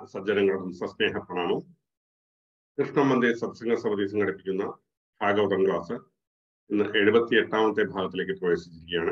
സജ്ജനങ്ങളും സസ്നേഹ പ്രണാമം കൃഷ്ണമന്ദിർ സത്സംഗ സമിതി സംഘടിപ്പിക്കുന്ന ഭാഗവതം ക്ലാസ് ഇന്ന് എഴുപത്തി എട്ടാമത്തെ ഭാഗത്തിലേക്ക് പ്രവേശിച്ചിരിക്കുകയാണ്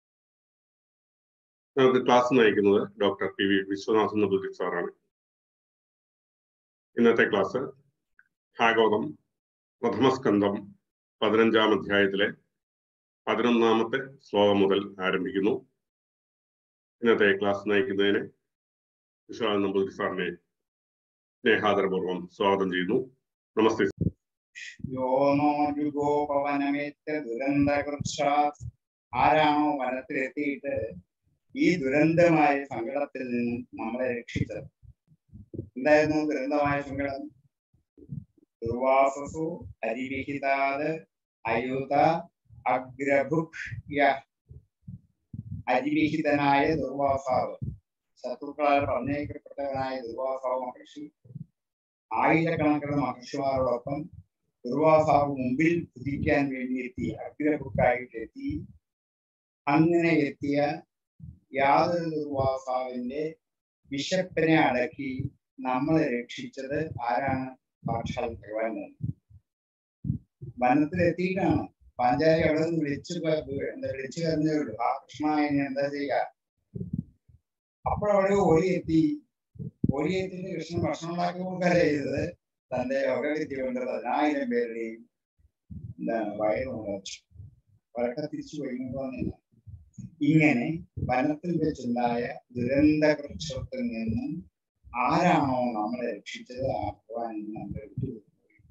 നമുക്ക് ക്ലാസ് നയിക്കുന്നത് doctor P V Viswanathan Namboothiri സാറാണ് ഇന്നത്തെ ക്ലാസ് ഭാഗവതം പ്രഥമസ്കന്ധം പതിനഞ്ചാം അധ്യായത്തിലെ പതിനൊന്നാമത്തെ ശ്ലോകം മുതൽ ആരംഭിക്കുന്നു ഇന്നത്തെ ക്ലാസ് നയിക്കുന്നതിന് വിശ്വനാഥൻ നമ്പൂതിരി സാറിനെ സ്നേഹാദരപൂർവ്വം സ്വാഗതം ചെയ്യുന്നു നമസ്തേ യോ നോ യുഗോപവനമേറ്റ ദുരന്തകൃക്ഷാത് ആരാണോ വനത്തിലെത്തിയിട്ട് ഈ ദുരന്തമായ സങ്കടത്തിൽ നിന്നും നമ്മളെ രക്ഷിച്ചത് എന്തായിരുന്നു ദുരന്തമായ സങ്കടം ദുർവാസസു അരിവിഹിതാത് അയുത അഗ്രഭുക്ഷ്യ അരിവിഹിതനായ ദുർവാസാവ് ശത്രുക്കളാൽ പറഞ്ഞേക്കപ്പെട്ടവനായ ദുർവാസാവ് മഹർഷി ആയിരക്കണക്കിന് മഹർഷിമാരോടൊപ്പം ദുർവാസാവ് മുമ്പിൽ കുതിക്കാൻ വേണ്ടി എത്തി അഗ്രഭുക്കായിട്ട് എത്തി അങ്ങനെ എത്തിയ യാതൊരു ദുർവാസാവിന്റെ വിശപ്പിനെ അടക്കി നമ്മളെ രക്ഷിച്ചത് ആരാണ് സാക്ഷാൽ ഭഗവാൻ വനത്തിലെത്തിയിട്ടാണ് പാഞ്ചാലി അവിടെ നിന്ന് വിളിച്ചു എന്താ വിളിച്ചു കറിഞ്ഞേ ഉള്ളൂ ആ കൃഷ്ണ ഇനി എന്താ ചെയ്യാ അപ്പോഴവിടെ ഓടിയെത്തി ഓടിയെത്തിയിട്ട് കൃഷ്ണൻ ഭക്ഷണം ഉണ്ടാക്കി കൊടുക്കുകയല്ല ചെയ്തത് തന്റെ യോഗവിദ്യ കൊണ്ട് പതിനായിരം പേരുടെയും എന്താണ് വയറ് മുളച്ചു വരക്ക തിരിച്ചു കഴിഞ്ഞില്ല ഇങ്ങനെ വനത്തിൽ വെച്ചുണ്ടായ ദുരന്ത വൃക്ഷത്തിൽ നിന്നും ആരാണോ നമ്മളെ രക്ഷിച്ചത് ആ ഭഗവാൻ നമ്മളെ വിട്ടുപോയി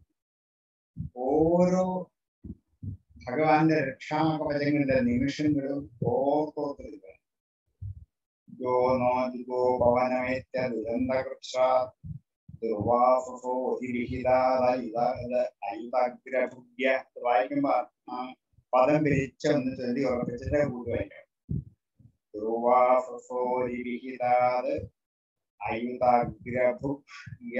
ഓരോ ഭഗവാന്റെ രക്ഷാകവചങ്ങളുടെ നിമിഷങ്ങളും ഓർത്തോർത്തിരിക്കണം യോ നോ ദിഗോ ഭവനമേറ്റ ദുരന്തകൃക്ഷ ദുർവാസോ അയുതാഗ്രഭുഗ്യ വായിക്കുമ്പോ ആ പദം പിരിച്ച് ഒന്ന് ചൊല്ലി ഉറപ്പിച്ചിട്ട് കൂട്ടി വായിക്കാം ദുർവാസോരിവിഹിതാത് അയുതാഗ്രഭുഗ്യ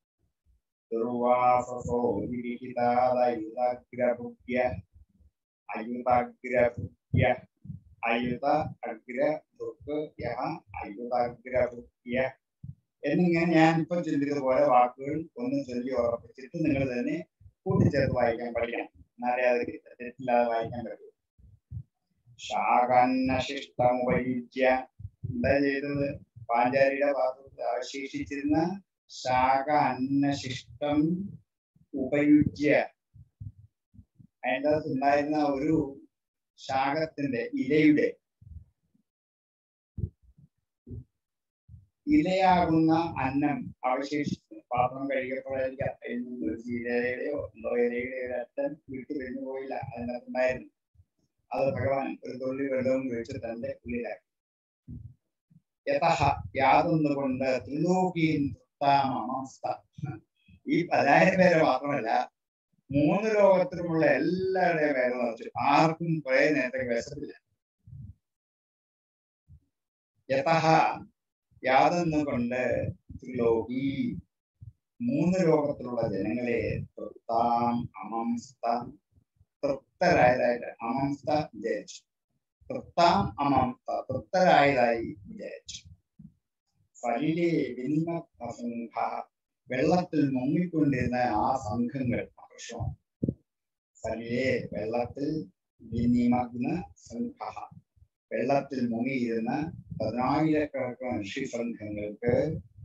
ദുർവാസോരിവിഹിതാത് അയുതാഗ്രഭുഗ്യ അയുതാഗ്രഭുഗ്യ അയുത അഗ്ര ദുഃഖ് യഹ അയുതാഗ്രഭുഗ്യ എന്നിങ്ങനെ ഞാൻ ഇപ്പൊ ചിന്തിച്ചതുപോലെ വാക്കുകൾ ഒന്ന് ചൊല്ലി ഉറപ്പിച്ചിട്ട് നിങ്ങൾ തന്നെ കൂട്ടിച്ചേർത്ത് വായിക്കാൻ പഠിക്കണം എന്നാലേ അത് തെറ്റില്ലാതെ വായിക്കാൻ പറ്റൂ ശാഖാന്നശിഷ്ടമുപയുജ്യ എന്താ ചെയ്തത് പാഞ്ചാലിയുടെ പാത്രത്തിൽ അവശേഷിച്ചിരുന്ന ശാഖ അന്നശിഷ്ടം ഉപയുജ്യ അതിൻ്റെ അകത്ത് ഉണ്ടായിരുന്ന ഒരു ശാഖത്തിന്റെ ഇലയുടെ ഇലയാകുന്ന അന്നം അവശേഷിച്ചു പാത്രം കഴുകിയപ്പോഴായിരിക്കും ചീരയുടെയോ എന്തോ ഇലയുടെയോ ഒരു അറ്റം വീട്ടിൽ കഴിഞ്ഞു പോയില്ല അതിനകത്തുണ്ടായിരുന്നു അത് ഭഗവാൻ ഒരു തുള്ളി വെള്ളവും കഴിച്ച് തന്റെ ഉള്ളിലാക്കി യഥ യാതൊന്നുകൊണ്ട് ത്രിലോകീൻ ഈ പതിനായിരം പേരെ മാത്രമല്ല മൂന്ന് ലോകത്തിലുമുള്ള എല്ലാവരുടെയും പേര് നിറച്ചു ആർക്കും കുറെ നേരത്തേക്ക് വിശപ്പില്ല യഥ യാതൊന്നുകൊണ്ട് ത്രിലോകി മൂന്ന് ലോകത്തിലുള്ള ജനങ്ങളെ തൃപ്താം അമംസ്ത തൃപ്തരായതായിട്ട് അമംസ്ത വിചാരിച്ചു തൃപ്താം അമംസ്ത തൃപ്തരായതായി വിചാരിച്ചു ഫലിലെ വിനിമസംഘ വെള്ളത്തിൽ മുങ്ങിക്കൊണ്ടിരുന്ന ആ സംഘങ്ങൾ ആകർഷമാണ് ഫലിലെ വെള്ളത്തിൽ വിനിമഗ്ന സംഘ വെള്ളത്തിൽ മുങ്ങിയിരുന്ന പതിനായിരക്കണക്കിന് ഋഷി സംഘങ്ങൾക്ക്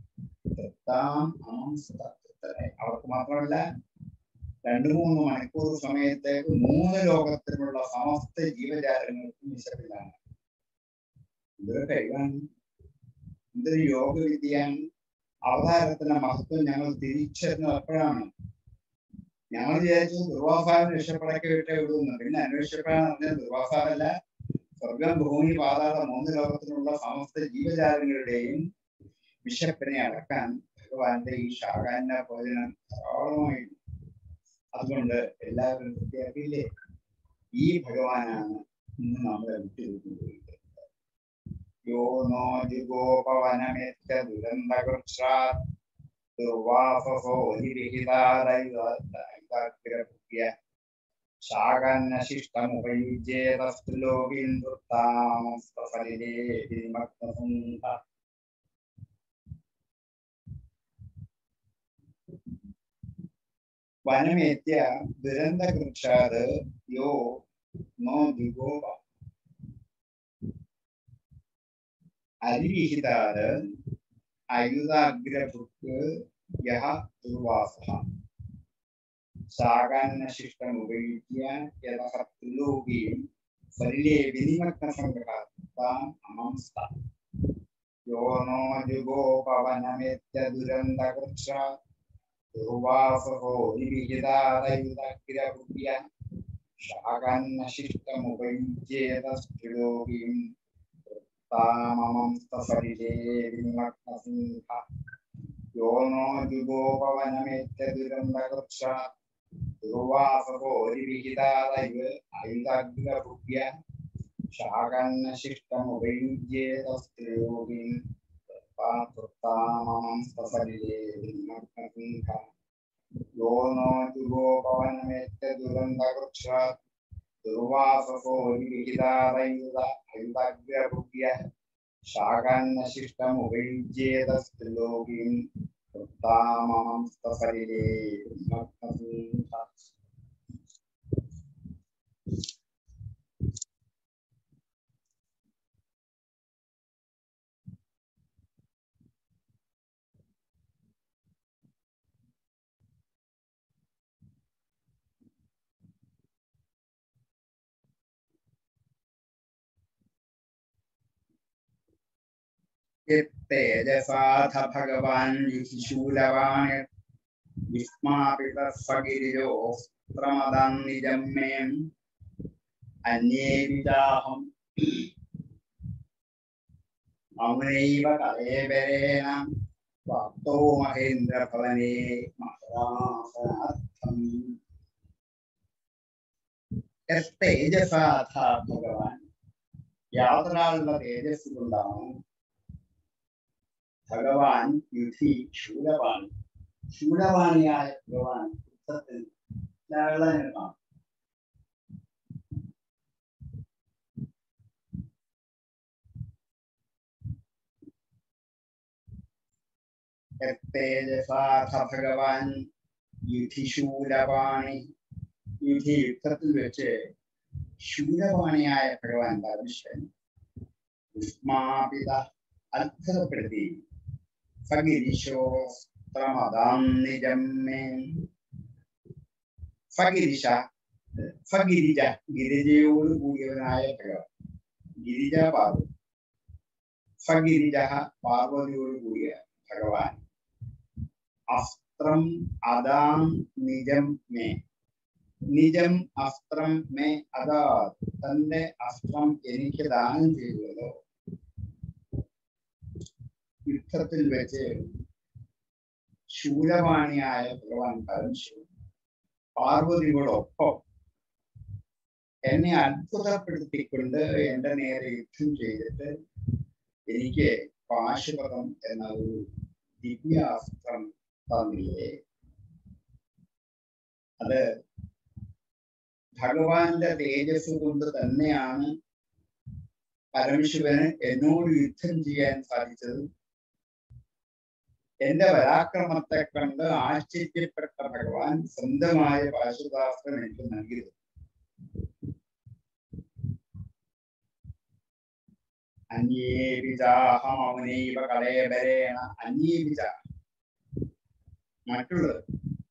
അവർക്ക് മാത്രമല്ല രണ്ടു മൂന്ന് മണിക്കൂർ സമയത്തേക്ക് മൂന്ന് ലോകത്തിലുള്ള സമസ്ത ജീവജാലങ്ങൾക്കും വിശപ്പിലാണ് ഇതൊരു കഴിവാണ് ഇതൊരു യോഗവിദ്യയാണ് അവതാരത്തിന്റെ മഹത്വം ഞങ്ങൾ തിരിച്ചറിഞ്ഞത് എപ്പോഴാണ് ഞങ്ങൾ വിചാരിച്ചു ദുർവാസാവിന് രക്ഷപ്പെടക്കെ വിട്ടേ വിടുന്നു പിന്നെ അന്വേഷിച്ചപ്പോഴാണ് പറഞ്ഞത് ദുർവാസാവല്ല സ്വർഗം ഭൂമി പാതാള മൂന്ന് ലോകത്തിലുള്ള സമസ്ത ജീവജാലങ്ങളുടെയും വിശപ്പിനെ അടക്കാൻ ഭഗവാന്റെ ഈ ശാഖാന്റെ ഭോജനം ധാരാളമായിരുന്നു അതുകൊണ്ട് എല്ലാവരും വൃത്തിയാക്കിയില്ലേ ഈ ഭഗവാനാണ് ഇന്ന് നമ്മളെ വിട്ടുപോയിരിക്കുന്നത് യോ നോ ജിഗോപവനമേറ്റ ദുരന്തകൃക്ഷാ ദുർവാസസോ ഹിരിഹിതാദൈവാഗ്രഭുഗ്യ ശാഖന്നശിഷ്ടമുപയുജ്യേതസ്തുലോകീന്ദ്രത്താമസ്തഫലിലേ വിമഗ്നസുന്ദ വനമേത്യ ദുരന്തകൃക്ഷാത് യോ നോ ദിഗോപ അരിവിഹിതാത് അയുധാഗ്രഭുക്ക് യഹ ദുർവാസഃ ശാകാന്നശിഷ്ടമുപയുജ്യ യതഃ ത്രിലോകീം സലിലേ വിനിമഗ്നസംഗ്രഹാം അമംസ്ത യോ നോ ജുഗോപവനമേത്യ ദുരന്തകൃക്ഷ ദുർവാസോ നിവിഹിതാദയുധാഗ്രഭുക്യ ശാകാന്നശിഷ്ടമുപയുജ്യേതസ്ത്രിലോകീം താമമംസ്തസലിലേ വിനിമഗ്നസിംഹ യോ നോ ജുഗോപവനമേത്യ ദുരന്തകൃക്ഷ ദുർവാസോരിവിഹിതാദൈവ് ഐതഗ്രഭുക്യ ശാകന്നശിഷ്ടമുപയുജ്യേതസ്ത്രിയോഗീം താമമംസ്തസലിലേ വിനിമഗ്നസിംഹ യോ നോ ജുഗോപവനമേത്യ ദുരന്തകൃക്ഷ ദുർവാസോരിവിഹിതാദൈവ ഐതഗ്രഭുക്യ ശാകാന്നശിഷ്ടമുപയുജ്യേതസ്ത്രിലോകീം താമമംസ്തസലിലേ വിനിമഗ്നസിംഹ തേജസാഥ ഭഗവാൻ ശൂലവാൻ വിസ്മാപിതസ്വഗിരിജോസ്ത്രമതാം നിജം മേ അന്യേവിജാഹം മൗനൈവ കലേബരേണ വാക്തോ മഹേന്ദ്രഭവനേ മഹദാസനാർത്ഥം തേജസാഥ ഭഗവാൻ യാതൊരാളുടെ തേജസ് കൊണ്ടാണ് ഭഗവാൻ യുധി ശൂലവാണി ശൂലവാണിയായ ഭഗവാൻ യുദ്ധത്തിൽ ലഹളനിർമ്മാണം തേജസാഥ ഭഗവാൻ യുധിശൂലവാണി യുധി യുദ്ധത്തിൽ വെച്ച് ശൂലവാണിയായ ഭഗവാൻ പരമേശ്വരൻ വിസ്മാപിത അത്ഭുതപ്പെടുത്തി ഫഗിരിശോസ്ത്രമതാം നിജം മേ ഫഗിരിശ ഫഗിരിജ ഗിരിജയോട് കൂടിയവനായ ഭഗവാൻ ഗിരിജ പാർവതി ഫഗിരിജ പാർവതിയോട് കൂടിയ ഭഗവാൻ അസ്ത്രം അതാം നിജം മേ നിജം അസ്ത്രം മേ അതാ തന്റെ അസ്ത്രം എനിക്ക് ദാനം ചെയ്തുവല്ലോ യുദ്ധത്തിൽ വെച്ച് ശൂലവാണിയായ ഭഗവാൻ പരമശിവൻ പാർവതിയോടൊപ്പം എന്നെ അത്ഭുതപ്പെടുത്തിക്കൊണ്ട് എന്റെ നേരെ യുദ്ധം ചെയ്തിട്ട് എനിക്ക് പാശുപതം എന്ന ഒരു ദിവ്യാസ്ത്രം തന്നില്ലേ അത് ഭഗവാന്റെ തേജസ് കൊണ്ട് തന്നെയാണ് പരമശിവന് എന്നോട് യുദ്ധം ചെയ്യാൻ സാധിച്ചത് എന്റെ പരാക്രമത്തെ കണ്ട് ആശ്ചര്യപ്പെട്ട ഭഗവാൻ സ്വന്തമായ പാശുദാസ്ത്രം എനിക്ക് നൽകിയത് അന്യേപിജാഹമൗനൈവ കലേബരേണ അന്യേപിജ മറ്റുള്ളത്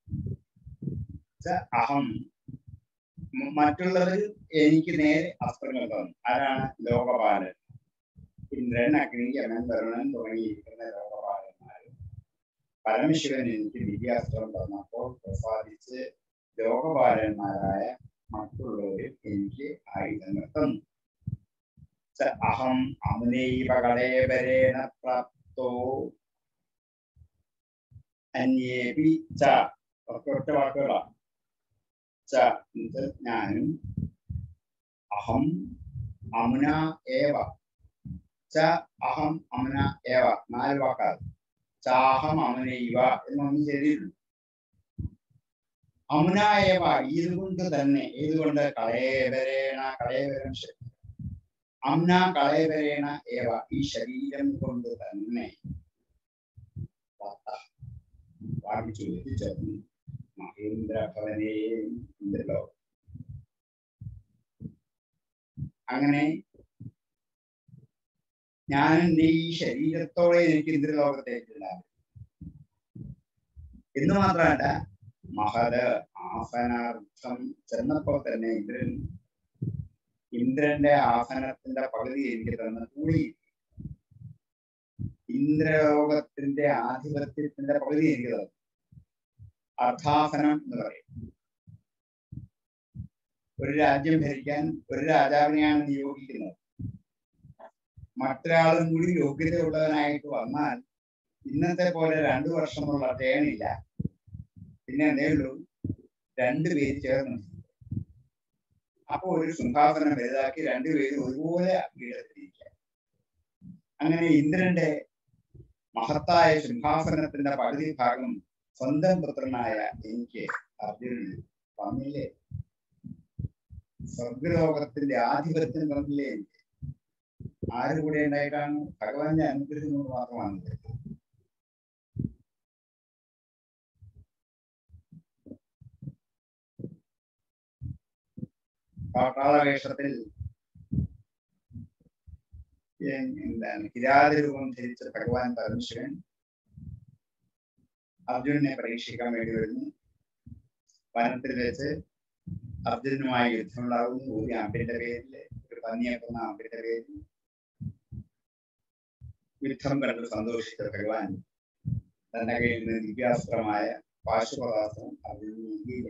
അഹം മറ്റുള്ളവർ എനിക്ക് നേരെ അസ്ത്രങ്ങൾ തന്നു ആരാണ് ലോകപാലൻ ഇന്ദ്രൻ അഗ്നി യമൻ വരുണൻ തുടങ്ങിയിരിക്കുന്ന ലോകപാലന്മാർ പരമശിവൻ എനിക്ക് ദിവ്യാസ്ത്രം തന്നപ്പോൾ പ്രസാദിച്ച് ലോകപാലന്മാരായ മറ്റുള്ളവർ എനിക്ക് ആയുധങ്ങൾ തന്നു അഹം അമുനൈവ കളേബരേണ പ്രാപ്തോ അന്യേപി ച ഒറ്റ വാക്കുകളാണ് ച ഞാനും അഹം അമുന ഏവ ച അഹം അമുന ഏവ നാല് വാക്കാൽ ചാഹം അമുനൈവ എന്നൊന്നും ശരിയുള്ളൂ അമുന ഏവ ഇതുകൊണ്ട് തന്നെ ഇതുകൊണ്ട് കളയവരേണ കളയവരം ശരി അമ്ന കളയവരേണ ഏവ ഈ ശരീരം കൊണ്ട് തന്നെ വാദിച്ചു എത്തിച്ചേർന്നു മഹേന്ദ്രഭവനേ ഇന്ദ്രലോകം അങ്ങനെ ഞാൻ എന്റെ ഈ ശരീരത്തോടെ എനിക്ക് ഇന്ദ്രലോകത്തേക്കുണ്ടാകും എന്ന് മാത്രമല്ല മഹത ആസനാർത്ഥം ചെന്നപ്പോൾ തന്നെ ഇന്ദ്രൻ ഇന്ദ്രന്റെ ആസനത്തിന്റെ പകുതി എനിക്ക് തന്ന കൂടി ഇന്ദ്രലോകത്തിന്റെ ആധിപത്യത്തിന്റെ പകുതി എനിക്ക് തന്നു അർത്ഥാസനം എന്ന് പറയും ഒരു രാജ്യം ഭരിക്കാൻ ഒരു രാജാവിനെയാണ് നിയോഗിക്കുന്നത് മറ്റൊരാളും കൂടി യോഗ്യതയുള്ളവനായിട്ട് വന്നാൽ ഇന്നത്തെ പോലെ രണ്ടു വർഷമുള്ള ടേണില്ല പിന്നെ എന്തേ ഉള്ളൂ രണ്ടുപേര് ചേർന്ന് അപ്പൊ ഒരു സിംഹാസനം വലുതാക്കി രണ്ടുപേരും ഒരുപോലെ പീഠത്തിരിക്കുക അങ്ങനെ ഇന്ദ്രന്റെ മഹത്തായ സിംഹാസനത്തിന്റെ പകുതി ഭാഗം സ്വന്തം പുത്രനായ എനിക്ക് അർജുനൻ വന്നില്ലേ സ്വർഗലോകത്തിന്റെ ആധിപത്യം വന്നില്ലേ എനിക്ക് ആര് കൂടെ ഉണ്ടായിട്ടാണ് ഭഗവാന്റെ അനുഗ്രഹം കൊണ്ട് മാത്രമാണ് ഇത്. പാട്ടാള വേഷത്തിൽ എ- എന്താണ് കിരാത രൂപം ധരിച്ച ഭഗവാൻ പരമശിവൻ അർജുനനെ പരീക്ഷിക്കാൻ വേണ്ടി വരുന്നു വനത്തിൽ വെച്ച് അർജുനുമായി യുദ്ധമുണ്ടാകുന്നു ഒരു അമ്പിന്റെ പേരിൽ ഒരു പന്നിയെക്കുന്ന അമ്പിന്റെ പേരിൽ യുദ്ധം കണ്ട് സന്തോഷിച്ച ഭഗവാൻ തന്റെ കയ്യിൽ നിന്ന് ദിവ്യാസ്ത്രമായ പാശുപദാസ്ത്രം അർജുനന് നൽകിയില്ലേ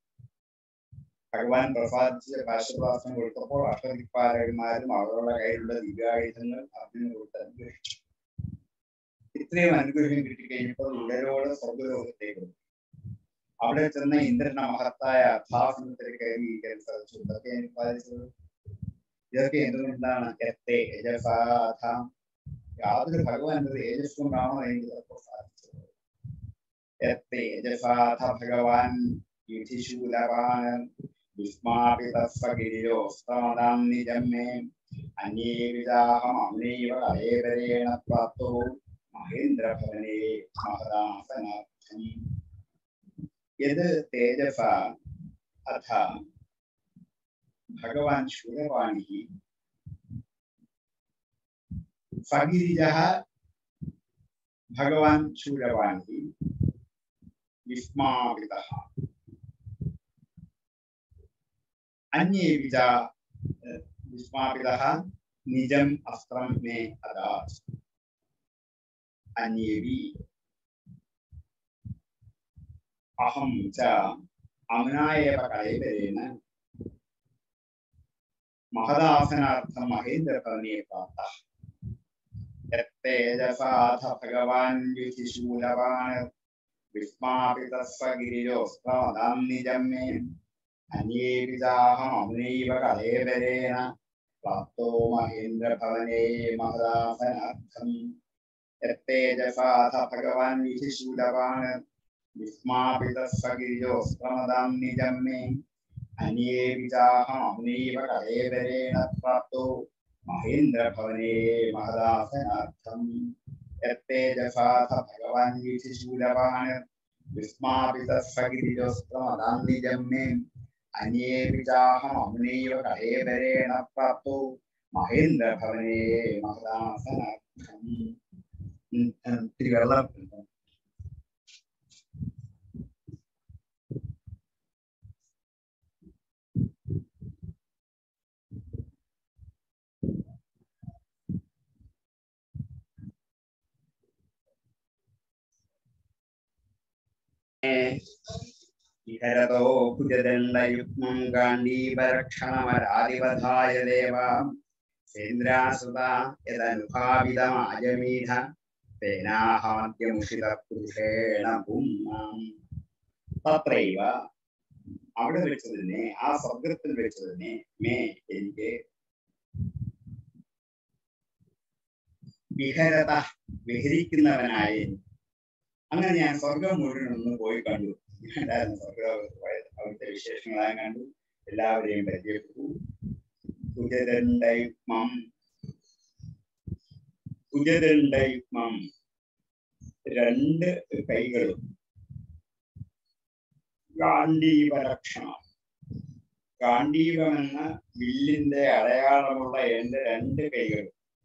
ഭഗവാൻ പ്രസാദിച്ച് പാശുപദാസ്ത്രം കൊടുത്തപ്പോൾ അഷ്ടദിക്പാലകന്മാരും അവരുടെ കയ്യിലുള്ള ദിവ്യായുധങ്ങൾ അർജുനന് കൊടുത്ത് അനുഗ്രഹിച്ചു ഇത്രയും അനുഗ്രഹം കിട്ടിക്കഴിഞ്ഞപ്പോൾ ഉടലോടെ സ്വർഗലോകത്തേക്ക് വന്നു. അവിടെ ചെന്ന ഇന്ദ്രന്റെ മഹത്തായ അർത്ഥാസനത്തിൽ കയറി ഇരിക്കാൻ സാധിച്ചു ഇതൊക്കെ എനിക്ക് സാധിച്ചത് ഇതൊക്കെ എന്തുകൊണ്ടാണ് എത്തെ യജസാധാം യാതൊരു ഭഗവാന്റെ തേജസ് കൊണ്ടാണോ എനിക്ക് ഇതൊക്കെ സാധിച്ചത് എത്തെ യജസാധ ഭഗവാൻ യുധിശൂലവാൻ വിസ്മാപിതസ്വഗിരിയോസ്തമതാം നിജം മേ അന്യേ വിജാഹം അമ്നൈവ കലേവരേണ പ്രാപ്തോ മഹേന്ദ്രഭവനേ മഹദാസനാർത്ഥം യത് തേജസ അഥ ഭഗവാൻ ശൂലവാണി സഗിരിജ ഭഗവാൻ ശൂലവാണി വിസ്മാപിത അന്യേ വിജ വിസ്മാപിത നിജം അസ്ത്രം മേ അദാത് അന്യേവി അഹം ച അമുനായേവ കലൈവരേണ മഹദാസനാർത്ഥം മഹേന്ദ്രപദനെ പ്രാപ്ത തേജസാഥ ഭഗവാൻ യുധിശൂലവാൻ വിസ്മാപിതസ്വഗിരിജോസ്തമതാം നിജം മേ അന്യേ വിജാഹം അമുനൈവ കലേവരേണ പ്രാപ്തോ മഹേന്ദ്രഭവനേ മഹദാസനാർത്ഥം തേജസാഥ ഭഗവാൻ യുധിശൂലവാൻ വിസ്മാപിതസ്വഗിരിജോസ്തമതാം നിജം മേ അന്യേ വിജാഹം അമുനൈവ കലേവരേണ പ്രാപ്തോ മഹേന്ദ്രഭവനേ മഹദാസനാർത്ഥം തേജസാഥ ഭഗവാൻ യുധിശൂലവാൻ വിസ്മാപിതസ്വഗിരിജോസ്തമതാം നിജം മേ അന്യേ വിജാഹം അമുനൈവ കലേവരേണ പ്രാപ്തോ മഹേന്ദ്രഭവനേ മഹദാസനാർത്ഥം ഇത്തിരി വെള്ളം ഇഹരതോ ഭുജദണ്ഡയുഗ്മം ഗാന്ധീപരക്ഷണമരാതിവധായ ദേവാം സേന്ദ്രാസുത യദനുഭാവിതമാജമീഢ തേനാഹാദ്യമുഷിതപുരുഷേണ പുംനാം തത്രൈവ അവിടെ വെച്ച് തന്നെ ആ സ്വർഗത്തിൽ വെച്ച് തന്നെ മേ എനിക്ക് വിഹരത വിഹരിക്കുന്നവനായി അങ്ങനെ ഞാൻ സ്വർഗം മുഴുവൻ ഒന്ന് പോയി കണ്ടു ഉണ്ടായിരുന്നു സ്വർഗലോകത്ത് പോയത് അവിടുത്തെ വിശേഷങ്ങളായി കണ്ടു എല്ലാവരെയും പരിചയപ്പെട്ടു കുജദണ്ഡയുഗ്മം കുജദണ്ഡയുഗ്മം രണ്ട് കൈകളും ഗാന്ധീവലക്ഷണം ഗാന്ധീവം എന്ന വില്ലിന്റെ അടയാളമുള്ള എന്റെ രണ്ട് കൈകൾ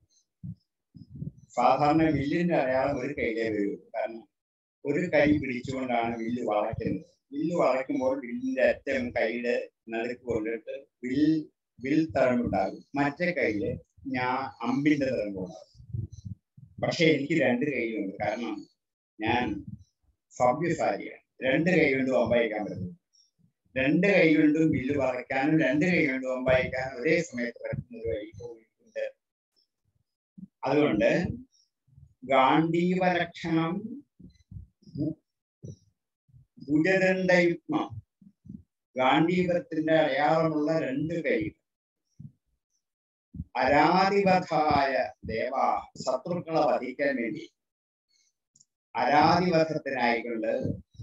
സാധാരണ വില്ലിന്റെ അടയാളം ഒരു കൈയിലേ വരൂ കാരണം ഒരു കൈ പിടിച്ചുകൊണ്ടാണ് വില്ല് വളയ്ക്കുന്നത് വില്ല് വളയ്ക്കുമ്പോൾ വില്ലിന്റെ അറ്റം കൈയുടെ നടുക്ക് കൊണ്ടിട്ട് വിൽ വിൽ തഴമ്പുണ്ടാകും മറ്റേ കൈയില് ഞാൻ അമ്പിന്റെ തഴമ്പുണ്ടാകും പക്ഷെ എനിക്ക് രണ്ട് കൈയുണ്ട് കാരണം ഞാൻ സഭ്യസാരിയാണ് രണ്ട് കൈ കൊണ്ടും അമ്പയക്കാൻ പറ്റും രണ്ട് കൈ കൊണ്ടും ബില്ല് പറയ്ക്കാനും രണ്ട് കൈ കൊണ്ടും അമ്പയക്കാനും ഒരേ സമയത്ത് പറ്റുന്ന ഒരു വൈഭവമുണ്ട് അതുകൊണ്ട് ഗാന്ധീവ ലക്ഷണം ഭുജദണ്ഡയുഗ്മം ഗാന്ധീവത്തിന്റെ അടയാളമുള്ള രണ്ട് കൈ അരാധിവധായ ദേവ ശത്രുക്കളെ വധിക്കാൻ വേണ്ടി അരാധിവധത്തിനായിക്കൊണ്ട്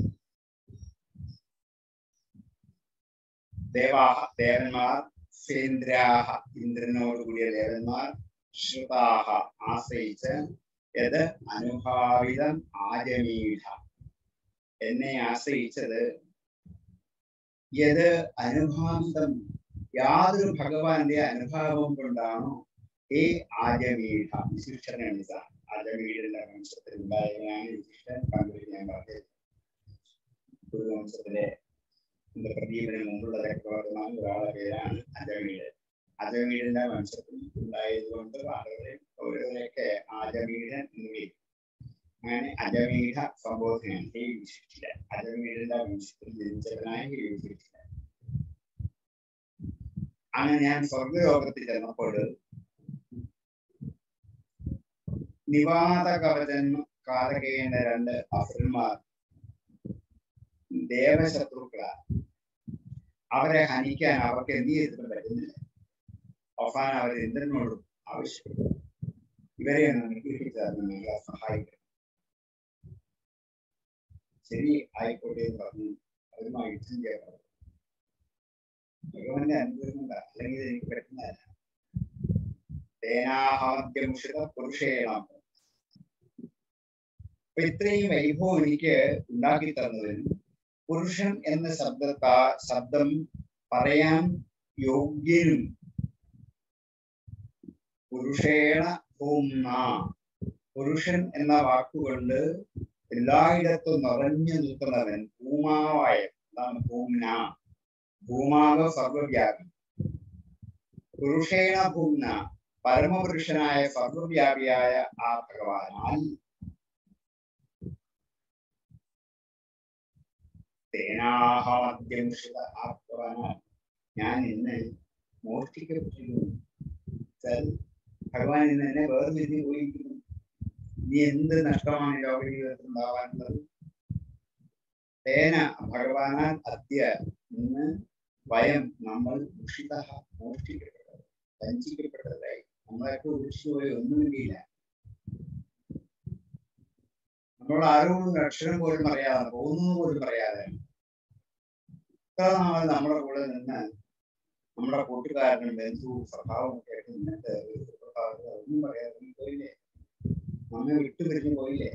ദേവാഹ ദേവന്മാർ സേന്ദ്രാഹ ഇന്ദ്രനോട് കൂടിയ ദേവന്മാർ ശ്രുതാഹ ആശ്രയിച്ച് യത് അനുഭാവിതം ആജമീഠ എന്നെ ആശ്രയിച്ചത് യത് അനുഭാവിതം യാതൊരു ഭഗവാന്റെ അനുഭാവം കൊണ്ടാണോ ഏ ആജമീഠ വിശിഷ്ടനാണ് സാർ ആജമീഠന്റെ വംശത്തിൽ ഉണ്ടായവനാണ് വിശിഷ്ടൻ പണ്ടിൽ ഞാൻ പറഞ്ഞത് കുരുവംശത്തിലെ എന്റെ പ്രദീപിന് മുമ്പുള്ള ചക്രവർത്തിമാർ ഒരാളുടെ പേരാണ് അജമീട് അജമീടിന്റെ വംശത്തിൽ ഉണ്ടായതുകൊണ്ട് ആളുകളെ ഓരോരൊക്കെ ആജമീടൻ എന്ന് വിളിക്കും അങ്ങനെ അജമീഠ സംബോധനയാണ് ഹേ വിശിഷ്ട അജമീടിന്റെ വംശത്തിൽ ജനിച്ചവനായ ഹേ വിശിഷ്ട അങ്ങനെ ഞാൻ സ്വർഗലോകത്തിൽ ചെന്നപ്പോൾ നിവാത കവചൻ കാലകേണ്ട രണ്ട് അസുരന്മാർ ദേവശത്രുക്കളാണ് അവരെ ഹനിക്കാൻ അവർക്ക് എന്ത് ചെയ്തിട്ട് പറ്റുന്നില്ല അവസാനം അവർ ഇന്ദ്രനോട് ആവശ്യപ്പെട്ടു ഇവരെ ഒന്ന് നിഗ്രഹിച്ചാൽ ഞങ്ങളെ സഹായിക്കണം ശരി ആയിക്കോട്ടെ എന്ന് പറഞ്ഞു അവരുമായി യുദ്ധം ചെയ്യാൻ പറഞ്ഞു ഭഗവാന്റെ അനുഗ്രഹം അല്ലെങ്കിൽ എനിക്ക് പറ്റുന്നതല്ല തേനാഹാദ്യമുഷിത പുരുഷേണം അപ്പൊ ഇത്രയും വൈഭവം എനിക്ക് ഉണ്ടാക്കി തന്നതിന് പുരുഷൻ എന്ന ശബ്ദത്താ ശബ്ദം പറയാൻ യോഗ്യനും പുരുഷേണ ഭൂംന പുരുഷൻ എന്ന വാക്കുകൊണ്ട് എല്ലായിടത്തും നിറഞ്ഞു നിൽക്കുന്നവൻ ഭൂമാവായ എന്താണ് ഭൂംന ഭൂമാവ് സർവവ്യാപി പുരുഷേണ ഭൂംന പരമപുരുഷനായ സർവവ്യാപിയായ ആ ഭഗവാനാൽ തേനാഹാദ്യംഷിത ആത്മവാനാൽ ഞാൻ ഇന്ന് മോഷ്ടിക്കപ്പെട്ടിരുന്നു വെച്ചാൽ ഭഗവാൻ ഇന്ന് എന്നെ വേർതിരിഞ്ഞ് പോയിരിക്കുന്നു ഇനി എന്ത് നഷ്ടമാണ് ലോക ജീവിതത്തിൽ ഉണ്ടാവാനുള്ളത് തേന ഭഗവാനാൽ അദ്യ ഇന്ന് വയം നമ്മൾ ദുഷിത മോഷ്ടിക്കപ്പെട്ടത് വഞ്ചിക്കപ്പെട്ടതായി നമ്മളൊക്കെ ഉപേക്ഷിച്ചു പോയി ഒന്നും വേണ്ടിയില്ല നമ്മൾ ആരോടും അക്ഷരം പോലും അറിയാതെ പോകുന്നത് പോലും അറിയാതെ ഇത്ര നാൾ നമ്മുടെ കൂടെ നിന്ന് നമ്മുടെ കൂട്ടുകാരനും ബന്ധു സ്വഭാവം ഒക്കെ ആയിട്ട് നിന്നിട്ട് ഒരു സുപ്രഭാതത്തിൽ ഒന്നും പറയാതെ നീ പോയില്ലേ നമ്മെ വിട്ടുപിരിഞ്ഞു പോയില്ലേ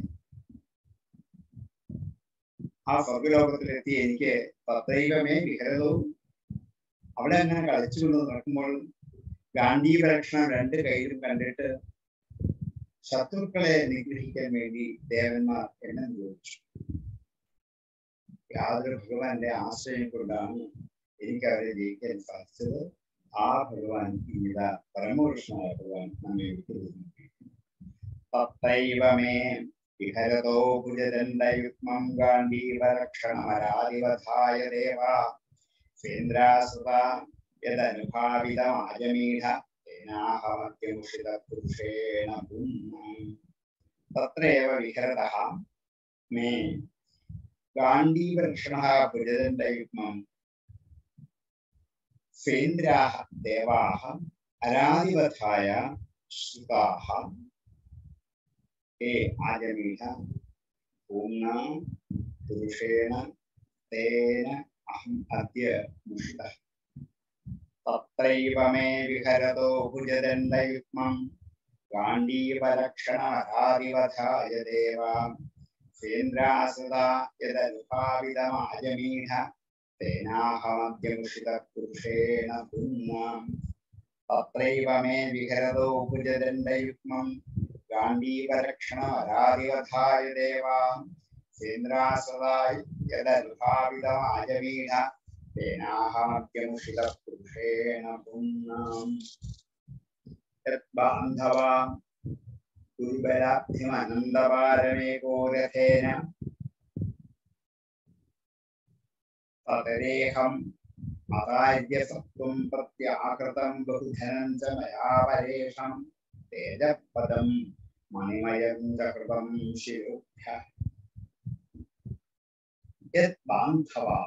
ആ സ്വർഗലോകത്തിലെത്തി എനിക്ക് തദ്ദൈവമേ വിഹരതവും അവിടെ അങ്ങനെ കളിച്ചുകൊണ്ട് നടക്കുമ്പോൾ ഗാന്ധീപരക്ഷണം രണ്ട് കയ്യിലും കണ്ടിട്ട് ശത്രുക്കളെ നിഗ്രഹിക്കാൻ വേണ്ടി ദേവന്മാർ എന്നെ ചോദിച്ചു യാതൊരു ഭഗവാന്റെ ആശ്രയം കൊണ്ടാണ് എനിക്ക് അവരെ ജയിക്കാൻ സാധിച്ചത് ആ ഭഗവാൻ ഇന്നിത പരമപുരുഷനായ ഭഗവാൻ നമ്മെ വിട്ടുതന്നു തത്തൈവമേ വിഹരതോ ഭുജദണ്ഡയുഗ്മം ഗാന്ധീവരക്ഷണമരാധിവധായ ദേവ സേന്ദ്രാസുത യദനുഭാവിതമാജമീഢ തേനാഹമത്യമുഷിത പുരുഷേണ തത്രേവ വിഹരതഃ മേ ഗാന്ധീവൃക്ഷണः ഭുജദണ്ഡയുഗ്മം സേന്ദ്രാः ദേവാः അരാധിവധായ ശ്രുതാः हे आजमीढ पूर्णा पुरुषेण तेन अहम् अद्य मुषितः तत्रैव मे विहरतो भुजदण्डयुग्मम् गाण्डीवलक्षणमरादिवधाय देवा सेन्द्रासुदा यदनुभावितमाजमीढ തേനാഹമദ്യമുഷിതപുരുഷേണ പുണ്യാം തത്രൈവ മേ വിഹരതോ ഭുജദണ്ഡയുഗ്മം ഗാന്ധീവരക്ഷണമരാധിവധായ ദേവാം സേന്ദ്രാസദായി യദൽഭാവിതമായ വീണ തേനാഹമദ്യമുഷിതപുരുഷേണ പുണ്യാം ബാന്ധവാം ദുർബലാബ്ധിമനന്തപാരമേകോ രഥേന തതരേഹം അതാര്യസത്വം പ്രത്യാകൃതം ബഹുധനം ച മയാ പരേഷം തേജപദം മണിമയം ച കൃതം ശിരോഭ്യ യത് ബാന്ധവാ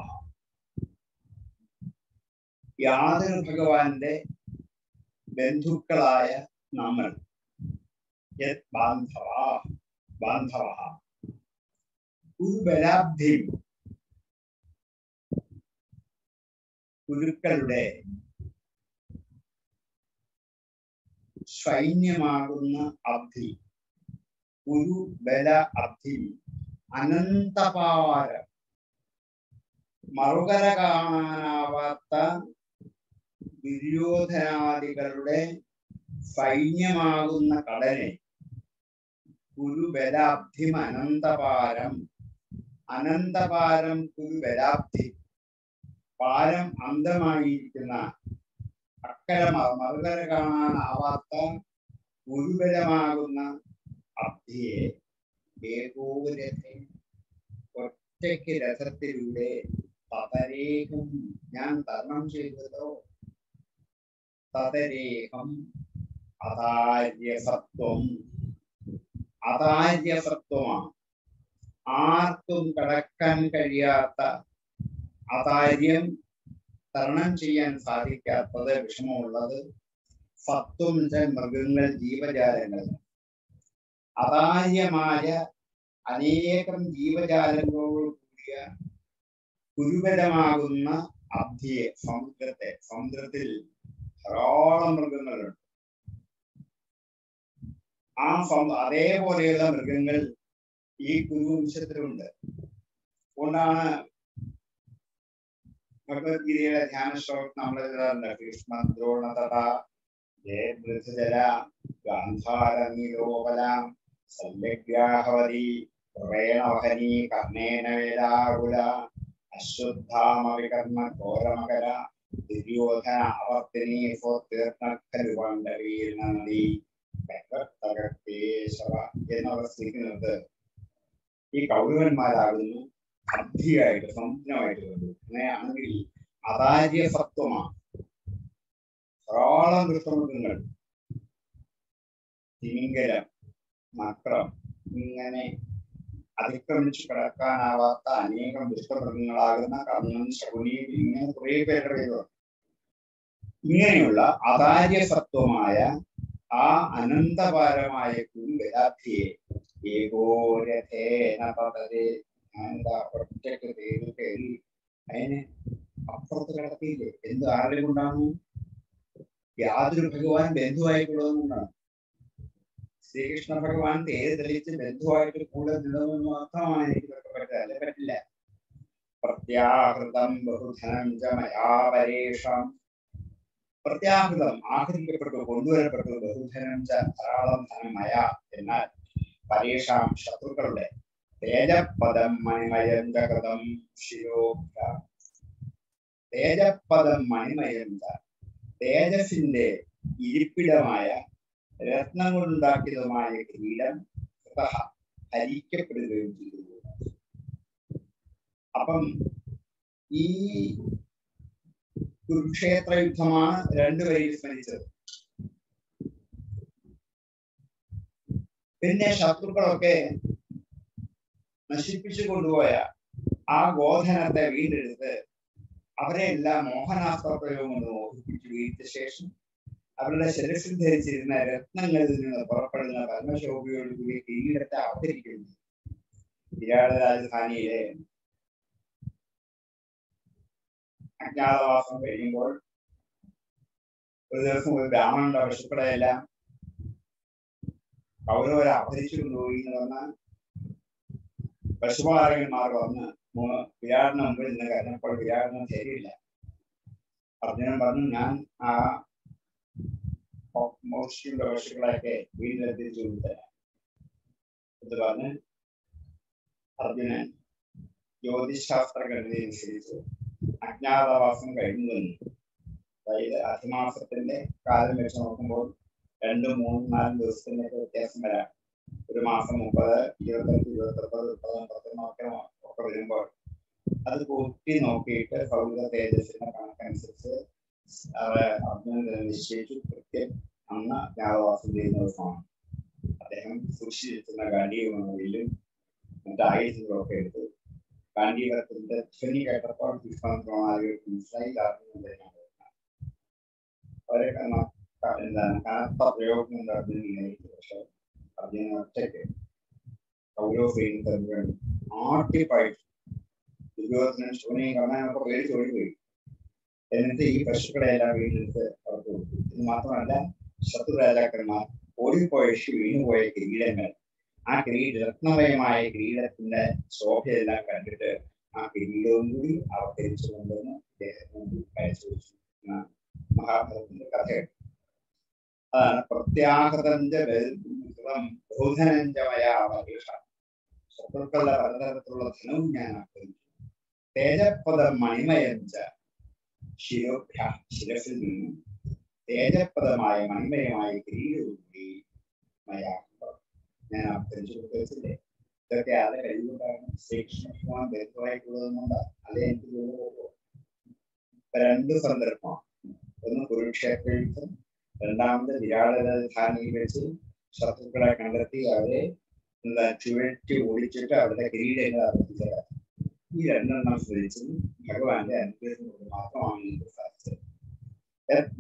യാതൊരു ഭഗവാന്റെ ബന്ധുക്കളായ നമ്മൾ യത് ബാന്ധവ ബാന്ധവ കുരുബലാബ്ധി കുരുക്കളുടെ സൈന്യമാകുന്ന അബ്ധി കുരു ബല അബ്ധി അനന്തപാര മറുകര കാണാനാവാത്ത ദുര്യോധനാദികളുടെ സൈന്യമാകുന്ന കടനെ കുരുബലാബ്ധിം അനന്തപാരം അനന്തപാരം കുരുബലാബ്ധി പാരം അന്തമായിരിക്കുന്ന അക്കര മറുകര കാണാനാവാത്ത ഗുരുബലമാകുന്ന അബ്ധിയെ ഏകോരത്തെ ഒറ്റയ്ക്ക് രഥത്തിലൂടെ തതരേകം ഞാൻ തരണം ചെയ്തതോ തതരേകം അതാര്യസത്വം അതാര്യസത്വമാണ് ആർക്കും കടക്കാൻ കഴിയാത്ത അതാര്യം തരണം ചെയ്യാൻ സാധിക്കാത്തത് വിഷമമുള്ളത് സത്വം മൃഗങ്ങൾ ജീവജാലങ്ങൾ അതാര്യമായ അനേകം ജീവജാലങ്ങളോട് കൂടിയ ഗുരുബലമാകുന്ന അബ്ധിയെ സമുദ്രത്തെ സമുദ്രത്തിൽ ധാരാളം മൃഗങ്ങളുണ്ട് ആ അതേപോലെയുള്ള മൃഗങ്ങൾ ഈ കുരുവംശത്തിലുണ്ട് അതുകൊണ്ടാണ് ഭഗവത്ഗീതയുടെ ധ്യാന ശ്ലോകം നമ്മൾ എഴുതാറുണ്ട് കൃഷ്ണ ദ്രോണതട ജല ഗാന്ധാരനീലോപല സല്യഗ്രാഹവതി പ്രേണവഹനി കർണേന വേലാകുല അശ്വത്ഥാമ വികർമ്മ ഘോരമകര ദുര്യോധന അവർത്തിനി തീർത്ഥനീ നദി കേശവ എന്നവസ്ഥിക്കുന്നത് ഈ കൗരവന്മാരാകുന്നു അബ്ധിയായിട്ട് സമുദ്രമായിട്ട് കണ്ടു അങ്ങനെയാണെങ്കിൽ അതാര്യസത്വമാണ് ധാരാളം ദൃഷ്ടമൃഗങ്ങൾ തിമിംഗലം മക്രം ഇങ്ങനെ അതിക്രമിച്ചു കിടക്കാനാവാത്ത അനേകം ദുഷ്ടമൃഗങ്ങളാകുന്ന കർണൻ ശകുനി ഇങ്ങനെ കുറെ പേരുടെ പേര് ഇങ്ങനെയുള്ള അതാര്യസത്വമായ ആ അനന്തപാരമായ കുരുവരാധിയെ ഏകോരഥേന പതരെ ഞാനെന്താ ഒറ്റയ്ക്ക് തേടി കയറി അതിന് അപ്പുറത്ത് കിടത്തിയില്ലേ എന്ത് ആരുടെ കൊണ്ടാണ് യാതൊരു ഭഗവാൻ ബന്ധുവായിട്ടുള്ളത് കൊണ്ടാണ് ശ്രീകൃഷ്ണ ഭഗവാൻ തേര് തെളിയിച്ച് ബന്ധുവായിട്ട് കൂടെ നിന്നതെന്ന് മാത്രമാണ് എനിക്ക് പറ്റില്ല അല്ലെ പറ്റില്ല പ്രത്യാഹൃതം ബഹുധനം ച മയാ പരേഷം പ്രത്യാഹൃതം ആഹരിക്കപ്പെട്ടു കൊണ്ടുവരപ്പെട്ടു ബഹുധനം ച ധാരാളം ധനം മയ എന്നാൽ പരേഷാം ശത്രുക്കളുടെ തേജപദം മണിമയം ജഗതം ശിരോഭ്യ തേജപദം മണിമയം തേജസിന്റെ ഇരിപ്പിടമായ രത്നം കൊണ്ടുണ്ടാക്കിയതുമായ കിരീടം ഹരിക്കപ്പെടുകയും ചെയ്തു അപ്പം ഈ കുരുക്ഷേത്ര യുദ്ധമാണ് രണ്ടുപേരും സ്മരിച്ചത് പിന്നെ ശത്രുക്കളൊക്കെ നശിപ്പിച്ചു കൊണ്ടുപോയ ആ ഗോധനത്തെ വീണ്ടെടുത്ത് അവരെ എല്ലാം മോഹനാസ്ത്ര പ്രയോഗം കൊണ്ട് മോഹിപ്പിച്ച് വീഴ്ത്ത ശേഷം അവരുടെ ശിരസിൽ ധരിച്ചിരുന്ന രത്നങ്ങളിൽ നിന്ന് പുറപ്പെടുന്ന പരമശോഭിയോട് കൂടി കിരീടത്തെ അവതരിക്കുന്നു വിരാട് രാജധാനിയിലെ അജ്ഞാതവാസം കഴിയുമ്പോൾ ഒരു ദിവസം ഒരു ബ്രാഹ്മണന്റെ പശുക്കളെല്ലാം കൗരവരെ അപഹരിച്ചു കൊണ്ടുപോയി എന്ന് പറഞ്ഞാൽ പശുപാലകന്മാർ വന്ന് മു- വിരാടിന് മുമ്പിൽ നിന്ന് കരഞ്ഞപ്പോൾ വിരാടിന് ശരിയില്ല അർജുനൻ പറഞ്ഞു ഞാൻ ആ മോഷിയുടെ പശുക്കളെയൊക്കെ വീട്ടിലെത്തിച്ചു കൊടുത്തരാം ഇത് പറഞ്ഞ് അർജുനൻ ജ്യോതിശാസ്ത്ര ഗണിത അനുസരിച്ച് അജ്ഞാതവാസം കഴിഞ്ഞു വന്നു അതായത് അധിമാസത്തിന്റെ കാലം വെച്ച് നോക്കുമ്പോൾ രണ്ട് മൂന്ന് നാല് ദിവസത്തിന്റെ ഒക്കെ വ്യത്യാസം വരാം ഒരു മാസം മുപ്പത് ഇരുപത്തഞ്ച് ഇരുപത്തൊമ്പത് മുപ്പത് മുപ്പത്തൊന്ന് ഒക്കെ ഒക്കെ വരുമ്പോൾ അത് കൂട്ടി നോക്കിയിട്ട് സൗര തേജസ്സിന്റെ കണക്കനുസരിച്ച് അവരെ അർജുനൻ നിശ്ചയിച്ചു കൃത്യം അന്ന് അജ്ഞാതവാസം ചെയ്യുന്ന ദിവസമാണ് അദ്ദേഹം സൂക്ഷിച്ചിരുന്ന ഗാന്ഡീവങ്ങളിലും മറ്റു ആയുധങ്ങളൊക്കെ എടുത്തു ഗാന്ഡീവത്തിന്റെ ധ്വനി കേട്ടപ്പോൾ പുഷ്പമാർക്ക് മനസ്സിലായി അർജുനൻ തന്നെയാണ് അവരെ കണ- ക- എന്താണ് കനത്ത പ്രയോഗം അർജുനായിരിക്കും പക്ഷെ അർജുനൻ ഒറ്റയ്ക്ക് കൗരവ സൈന്യത്തിൽ ആട്ടിപ്പായിട്ട് ദുര്യോധനൻ ശൂന്യം കാണാനൊക്കെ പേടിച്ച് ഓടിപ്പോയി എന്നിട്ട് ഈ പശുക്കളെല്ലാം വീണ്ടെടുത്ത് അവർക്ക് കൊടുത്തു ഇത് മാത്രമല്ല ശത്രു രാജാക്കന്മാർ ഓടിപ്പോയ വീണുപോയ കിരീടങ്ങൾ ആ കിരീട രത്നമയമായ കിരീടത്തിന്റെ ശോഭയെല്ലാം കണ്ടിട്ട് ആ കിരീടവും കൂടി അവതരിച്ചു കൊണ്ടുവന്ന് അദ്ദേഹത്തിന് മുമ്പിൽ അയച്ചു വെച്ചു എന്ന മഹാഭാരതത്തിന്റെ കഥയാണ് അതാണ് പ്രത്യാഹൃതന്റെ ബഹുധനഞ്ചമയാവീഷ ശത്രുക്കളുടെ പലതരത്തിലുള്ള ധനവും ഞാൻ ആഗ്രഹിച്ചു തേജപ്പദം മണിമയഞ്ച ശിരോഭ്യ ശിരസിൽ നിന്നും തേജപ്രദമായ മണിമയമായ കിരീടവും കൂടി മയാ ഞാൻ അഭ്യരിച്ചു കൊടുത്തില്ലേ ഇതൊക്കെ ആരുടെ കഴിവുകൊണ്ടാണ് ശ്രീകൃഷ്ണ ഭഗവാൻ ബന്ധുവായിട്ടുള്ളതെന്നുണ്ട് അല്ലെ എനിക്ക് തോന്നുന്നു രണ്ട് സന്ദർഭമാണ് ഒന്ന് കുരുക്ഷേത്ര യുദ്ധം രണ്ടാമത് വിരാടധാനിയിൽ വെച്ച് ശത്രുക്കളെ കണ്ടെത്തി അവരെ എന്താ ചുഴറ്റി ഓടിച്ചിട്ട് അവരുടെ കിരീടങ്ങൾ അർപ്പിച്ചത് ഈ രണ്ടെണ്ണം സ്മരിച്ചും ഭഗവാന്റെ അനുഗ്രഹം കൊണ്ട് മാത്രമാണ് എനിക്ക് സാധിച്ചത് യത്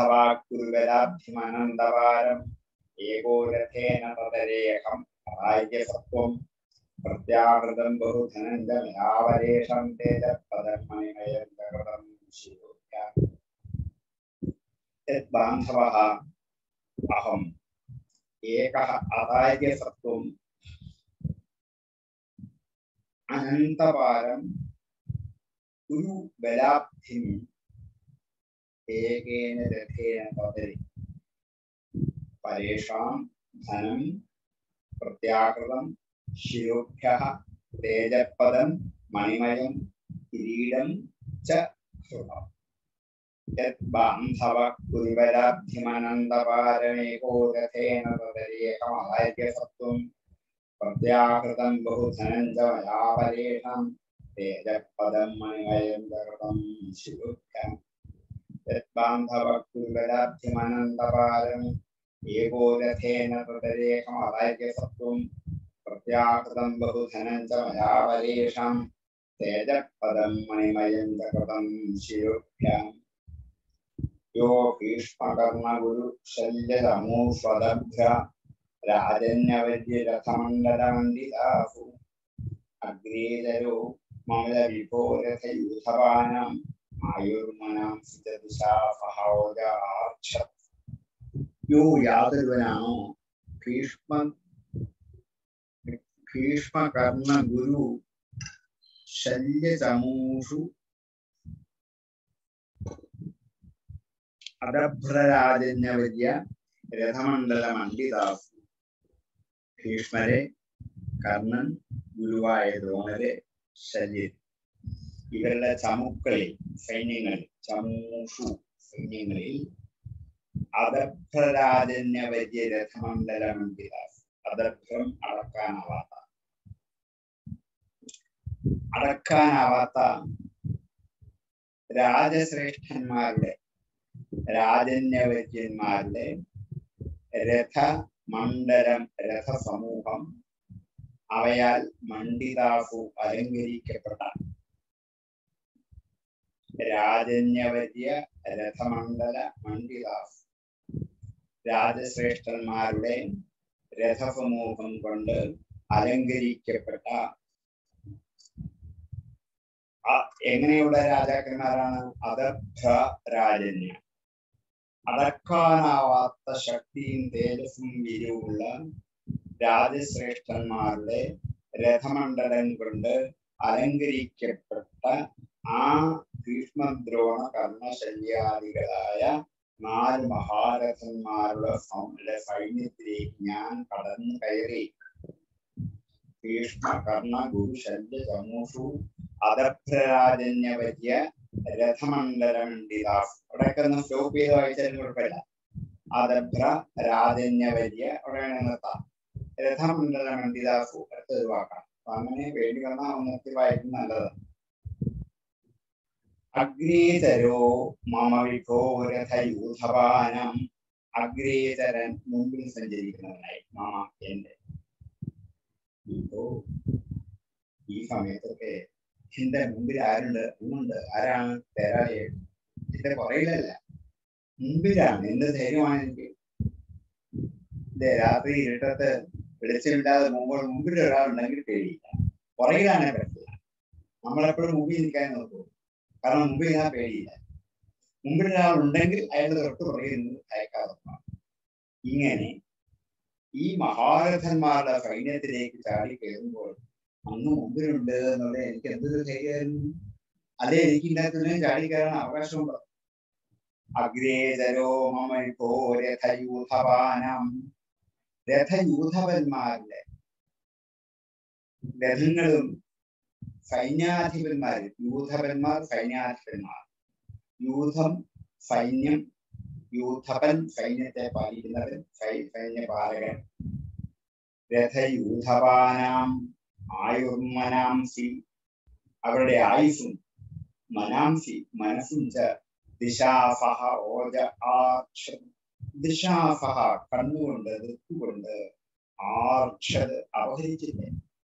ബാന്ധവാക്കുരുവരാഭ്യമനന്തവാരം ഏകോരഥേന തദരേഹം രാജ്യസത്വം പ്രത്യാകൃതം ബഹുധനഞ്ജമയാവരേഷം തേജപദമണിമയം ജഗതം ശിവോക്യാ യത് ബാന്ധവः അഹം ഏകः അതാര്യസത്വം അനന്തപാരം ഒരു ബലാബ്ധിം ഏകേന രഥേന പതരി പരേഷാം ധനം പ്രത്യാകൃതം ശിരോഭ്യ തേജപദം മണിമയം കിരീടം ച ഹൃതം യദ്ബാന്ധവ കുരുവരാബ്ധിമനന്തപാരമേകോ രഥേന തദരേകമഹാര്യസത്വം പ്രത്യാകൃതം ബഹുധനഞ്ജമയാപരേഷം തേജപദം മണിമയം ജഗതം ശിവഭ്യം യദ്ബാന്ധവ കുരുവരാബ്ധിമനന്തപാരം ഏകോ രഥേന തദരേകമഹാര്യസത്വം പ്രത്യാകൃതം ബഹുധനഞ്ജമയാപരേഷം തേജപദം മണിമയം ജഗതം ശിവഭ്യം യോ ഭീഷ്മകർണഗുരു ശല്യമൂഷ്വദഭ്ര രാജന്യവര്യരഥമണ്ഡലമണ്ഡിതാസു അഗ്നേതരോ മമല വിഭോരഥയൂഥവാനം ആയുർമനാം സിതദിശാസഹോജാക്ഷ യോ യാതൊരുവനാണോ ഭീഷ്മ ഭീഷ്മകർണ ഗുരു ശല്യചമൂഷു അടഭ്രരാജന്യവര്യ രഥമണ്ഡല മണ്ഡിതാസു ഭീഷ്മരെ കർണൻ ഗുരുവായ ദ്രോണരെ ശല്യൻ ഇവരുടെ ചമുക്കളിൽ സൈന്യങ്ങളിൽ ചമൂഷു സൈന്യങ്ങളിൽ അദഭ്രരാജന്യവര്യ രഥമണ്ഡല മണ്ഡിതാസ് അദഭ്രം അളക്കാനാവാത്ത അടക്കാനാവാത്ത രാജശ്രേഷ്ഠന്മാരുടെ രാജന്യവര്യന്മാരുടെ രഥ മണ്ഡലം രഥസമൂഹം അവയാൽ മണ്ഡിതാസു അലങ്കരിക്കപ്പെട്ട രാജന്യവര്യ രഥമണ്ഡല മണ്ഡിതാസ് രാജശ്രേഷ്ഠന്മാരുടെ രഥസമൂഹം കൊണ്ട് അലങ്കരിക്കപ്പെട്ട എങ്ങനെയുള്ള രാജാക്കന്മാരാണ് അദഭ്ര രാജന്യ അടക്കാനാവാത്ത ശക്തിയും തേജസ്സും വീര്യവുമുള്ള രാജശ്രേഷ്ഠന്മാരുടെ രഥമണ്ഡലം കൊണ്ട് അലങ്കരിക്കപ്പെട്ട ആ ഭീഷ്മദ്രോണ കർണശല്യാദികളായ നാല് മഹാരഥന്മാരുടെ സൗ- സൈന്യത്തിലേക്ക് ഞാൻ കടന്നു കയറി ഭീഷ്മ കർണ ഗുരു ശല്യ ചമൂഷു അദഭ്രരാജന്യവര്യ രഥമണ്ഡലമണ്ഡിതാസ് അവിടെയൊക്കെ ഒന്ന് സ്റ്റോപ്പ് ചെയ്ത് വായിച്ചാലും കുഴപ്പമില്ല അദഭ്ര രാജന്യവര്യ അവിടെ വേണമെങ്കിൽ നിർത്താം രഥമണ്ഡലമണ്ഡിതാസു അടുത്തൊരു വാക്കാണ് അപ്പൊ അങ്ങനെ വേണ്ടി വന്നാൽ ഒന്നൊക്കെ വായിക്കും നല്ലത് അഗ്നേതരോ മമ വിഭോ രഥയൂഥപാനം അഗ്രേതരൻ മുമ്പിൽ സഞ്ചരിക്കുന്നവനായി മമ എന്റെ വിഭോ ഈ സമയത്തൊക്കെ എന്റെ മുമ്പിൽ ആരുണ്ട് ഒന്നുണ്ട് ആരാണ് തേരാളിയെ എന്റെ പുറയിലല്ല മുമ്പിലാണ് എന്ത് ധൈര്യമാണ് എനിക്ക് ഇല്ലേ രാത്രി ഇരുട്ടത്ത് വെളിച്ചമില്ലാതെ മുമ്പോൾ മുമ്പിൽ ഒരാളുണ്ടെങ്കിൽ പേടിയില്ല പുറകിലാണ് പറ്റില്ല നമ്മളെപ്പോഴും മുമ്പിൽ നിൽക്കാൻ നോക്കൂ കാരണം മുമ്പിൽ ഞാൻ പേടിയില്ല മുമ്പിൽ ഒരാളുണ്ടെങ്കിൽ അയാളുടെ തൊട്ട് പുറകിൽ നിന്ന് അയക്കാതെ ഇങ്ങനെ ഈ മഹാരഥന്മാരുടെ സൈന്യത്തിലേക്ക് ചാടി കയറുമ്പോൾ അന്ന് മുമ്പിലുണ്ട് എന്നുള്ളത് എനിക്ക് എന്തൊരു ധൈര്യമായിരുന്നു അതെ എനിക്ക് ഇല്ലാത്തതിനെ ചാടി കയറാൻ അവകാശമുണ്ട് അഗ്രേതരോ മമോ രഥയൂഥപാനം രഥയൂഥപന്മാരുടെ രഥങ്ങളും സൈന്യാധിപന്മാർ യൂഥപന്മാർ സൈന്യാധിപന്മാർ യൂഥം സൈന്യം യൂഥപൻ സൈന്യത്തെ പാലിക്കുന്നവൻ സൈ- സൈന്യപാലകൻ രഥയൂഥപാനാം ആയുർമനാംസി അവരുടെ ആയുസും മനാംസി മനസ്സും ച ദിശാസഹ ഓജ ആർഷ ദിശാസഹ കണ്ണുകൊണ്ട് ദിക്കുകൊണ്ട് ആർഷത് അപഹരിച്ചില്ലേ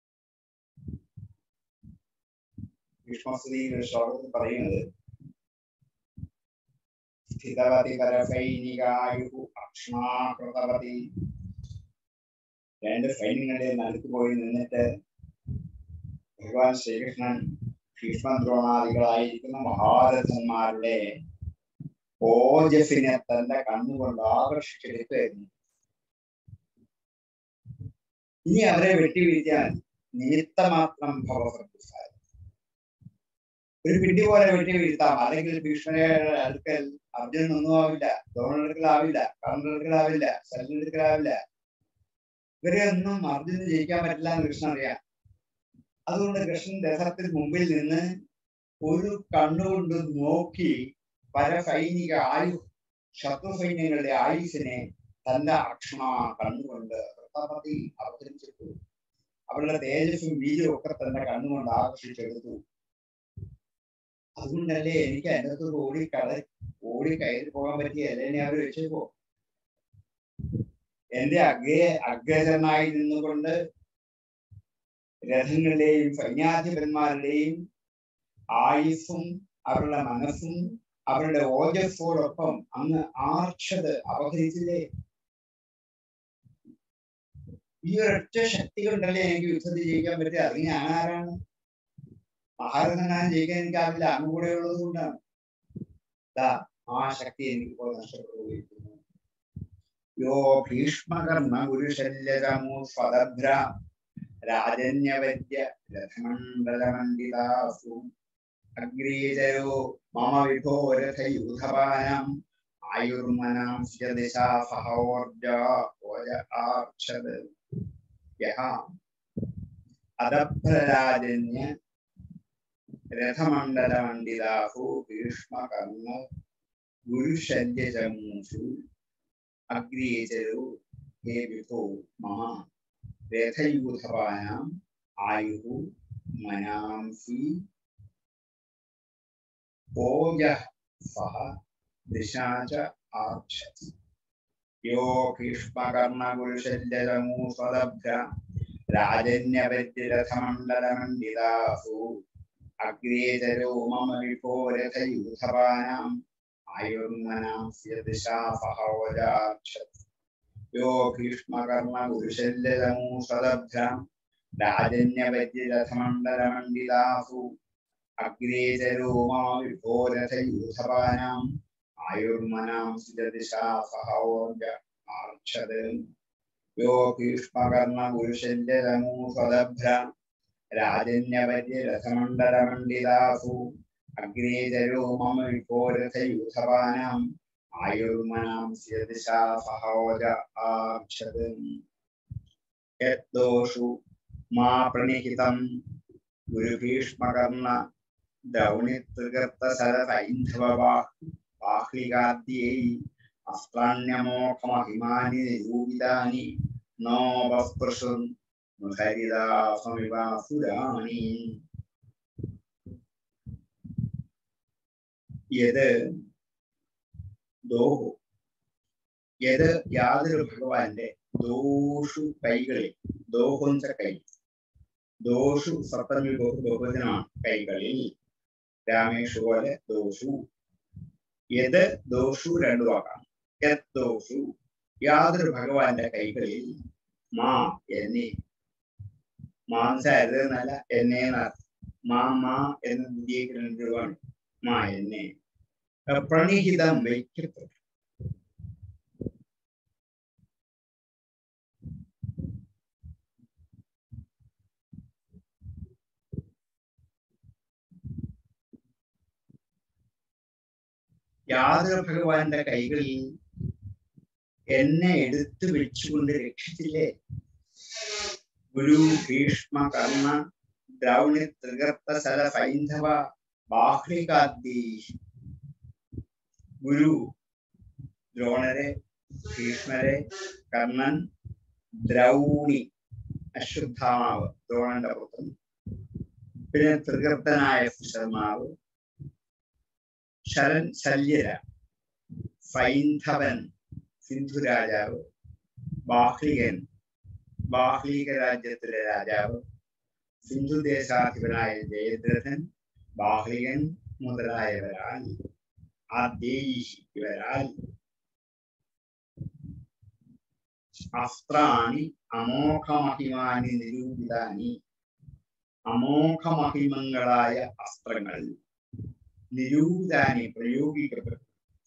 ഭീഷ്മസ്തുതിയുടെ ശ്ലോകത്തിൽ പറയുന്നത് സ്ഥിതവതി പരസൈനികായു അക്ഷ്മാകൃതവതി രണ്ട് സൈന്യങ്ങളുടെ നടുക്ക് പോയി നിന്നിട്ട് ഭഗവാൻ ശ്രീകൃഷ്ണൻ ഭീഷ്മദ്രോണാദികളായിരിക്കുന്ന മഹാരഥന്മാരുടെ ഓജസ്സിനെ തന്റെ കണ്ണുകൊണ്ട് ആകർഷിച്ചെടുക്കുകയായിരുന്നു ഇനി അവരെ വെട്ടിവീഴ്ത്താൻ നിമിത്തമാത്രം ഭവസർപ്പിച്ചാൽ ഒരു പിണ്ടി പോലെ വെട്ടി വീഴ്ത്താം അല്ലെങ്കിൽ ഭീഷ്മയുടെ അടുക്കൽ അർജുനൻ ഒന്നും ആവില്ല ദ്രോണെടുക്കലാവില്ല കർണെടുക്കലാവില്ല ശല്യെടുക്കലാവില്ല ഇവരെ ഒന്നും അർജുനന് ജയിക്കാൻ പറ്റില്ല എന്ന് കൃഷ്ണൻ അറിയാം അതുകൊണ്ട് കൃഷ്ണൻ രഥത്തിൽ മുമ്പിൽ നിന്ന് ഒരു കണ്ണുകൊണ്ട് നോക്കി പരസൈനിക ആയു ശത്രു സൈന്യങ്ങളുടെ ആയുസിനെ തന്റെ അക്ഷമ കണ്ണുകൊണ്ട് വൃത്തപതി അവതരിച്ചിട്ടു അവരുടെ തേജസ്സും വീര്യവും ഒക്കെ തന്റെ കണ്ണുകൊണ്ട് ആകർഷിച്ചെടുത്തു അതുകൊണ്ടല്ലേ എനിക്ക് അതിനകത്ത് ഓടി കട ഓടി കയറി പോകാൻ പറ്റിയല്ലേ എന്നെ അവർ വെച്ചപ്പോ എന്റെ അഗ്രേ അഗ്രജനായി നിന്നുകൊണ്ട് രഥങ്ങളുടെയും സൈന്യാധിപന്മാരുടെയും ആയുസ്സും അവരുടെ മനസ്സും അവരുടെ ഓജസ്സോടൊപ്പം അങ്ങ് ആർഷത് അപഹരിച്ചില്ലേ ഈ ഒരൊറ്റ ശക്തി കൊണ്ടല്ലേ എനിക്ക് യുദ്ധത്തിൽ ജയിക്കാൻ പറ്റുക അത് ഞാൻ ആരാണ് മഹാരഥനാണ് ജയിക്കാൻ എനിക്കാവില്ല അങ്ങ് കൂടെ ഉള്ളത് കൊണ്ടാണ് ദാ ആ ശക്തി എനിക്കിപ്പോൾ നഷ്ടപ്പെടുകയിരിക്കുന്നു യോ ഭീഷ്മകർമ്മ ഗുരുശല്യമോ സ്വതഭ്ര രാജന്യവദ്യ രഥമണ്ഡലമണ്ഡിതാസു അഗ്രീചരോ മമ വിഭോ രഥയൂഥപാനം ആയുർമനാം ദിശാ സഹോർജ ഓജ ആർഷത് യഹ അദഭ്രരാജന്യ രഥമണ്ഡലമണ്ഡിതാസു ഭീഷ്മകർമ്മ ഗുരുശല്യചമൂഷു അഗ്രീചരോ ഹേ വിഭോ മമ രഥയൂഥപാനാം ആയുः മനാംസി ഓജ സഹ ദിശാ ച ആർക്ഷതി യോ ഭീഷ്മകർണഗുരുശല്യമൂസദഭ്ര രാജന്യവര്യരഥമണ്ഡലമണ്ഡിതാസു അഗ്രേതരോ മമ വിഭോ രഥയൂഥപാനാം ആയുർമനാംസ്യ ദിശാ സഹ ഓജാർക്ഷതി യോ ഭീഷ്മകർണഗുരുശല്യമൂസദഭ്ര രാജന്യവര്യരഥമണ്ഡലമണ്ഡിതാസു അഗ്രേചരോ മാ വിഭോരഥയൂഥപാനാം ആയുർമനാം സുജദിശാ സഹോർജ ആർക്ഷത് യോ ഭീഷ്മകർണ ഗുരുശല്യമൂസദഭ്ര രാജന്യപര്യരഥമണ്ഡലമണ്ഡിതാസു അഗ്നേജരോ മമ വിഘോരഥയൂഥവാനാം ആയുർമനാം സ്യദിശാ സഹോജ ആക്ഷത് യദ്ദോഷു മാ പ്രണിഹിതം ഗുരുഭീഷ്മകർണ ദ്രൗണിതൃഗർത്തസരസൈന്ധവവാഹ്ലികാദ്യൈ അസ്ത്രാണ്യമോഖമഹിമാനി നിരൂപിതാനി നോപസ്പൃശുൻ ഹരിദാസമിവാസുരാണി യത് ദോഹു യത് യാതൊരു ഭഗവാന്റെ ദോഷു കൈകളിൽ ദോഹുഞ്ച കൈ ദോഷു സപ്തമി ബഹു ബഹുവചനമാണ് കൈകളിൽ രാമേഷു പോലെ ദോഷു യത് ദോഷു രണ്ടു വാക്കാണ് യത് ദോഷു യാതൊരു ഭഗവാന്റെ കൈകളിൽ മാ എന്നെ മാംസരുത് എന്നല്ല എന്നെ മാ മാ എന്ന് വിദ്യീകരണമാണ് മാ എന്നെ പ്രണിഹിതം വയ്ക്കപ്പെട്ടു യാതൊരു ഭഗവാന്റെ കൈകളിൽ എന്നെ എടുത്തു വെച്ചുകൊണ്ട് രക്ഷിച്ചില്ലേ ഗുരു ഭീഷ്മ കർണ ദ്രൗണി ത്രികർത്ത സല സൈന്ധവ ബാഹ്ലികാദ്യ ഗുരു ദ്രോണരെ ഭീഷ്മരെ കർണൻ ദ്രൗണി അശ്വത്ഥാമാവ് ദ്രോണന്റെ പുത്രൻ പിന്നെ ത്രികർത്തനായ സുശർമാവ് ശരൺ ശല്യര സൈന്ധവൻ സിന്ധു രാജാവ് ബാഹ്ലികൻ ബാഹ്ലിക രാജ്യത്തിലെ രാജാവ് സിന്ധു ദേശാധിപനായ ജയദ്രഥൻ ബാഹ്ലികൻ മുതലായവരാൽ ആദ്യേയി ഇവരാൽ അസ്ത്രാണി അമോഘമഹിമാനി നിരൂപിതാനി അമോഘമഹിമങ്ങളായ അസ്ത്രങ്ങൾ നിരൂപിതാനി പ്രയോഗിക്കപ്പെട്ടു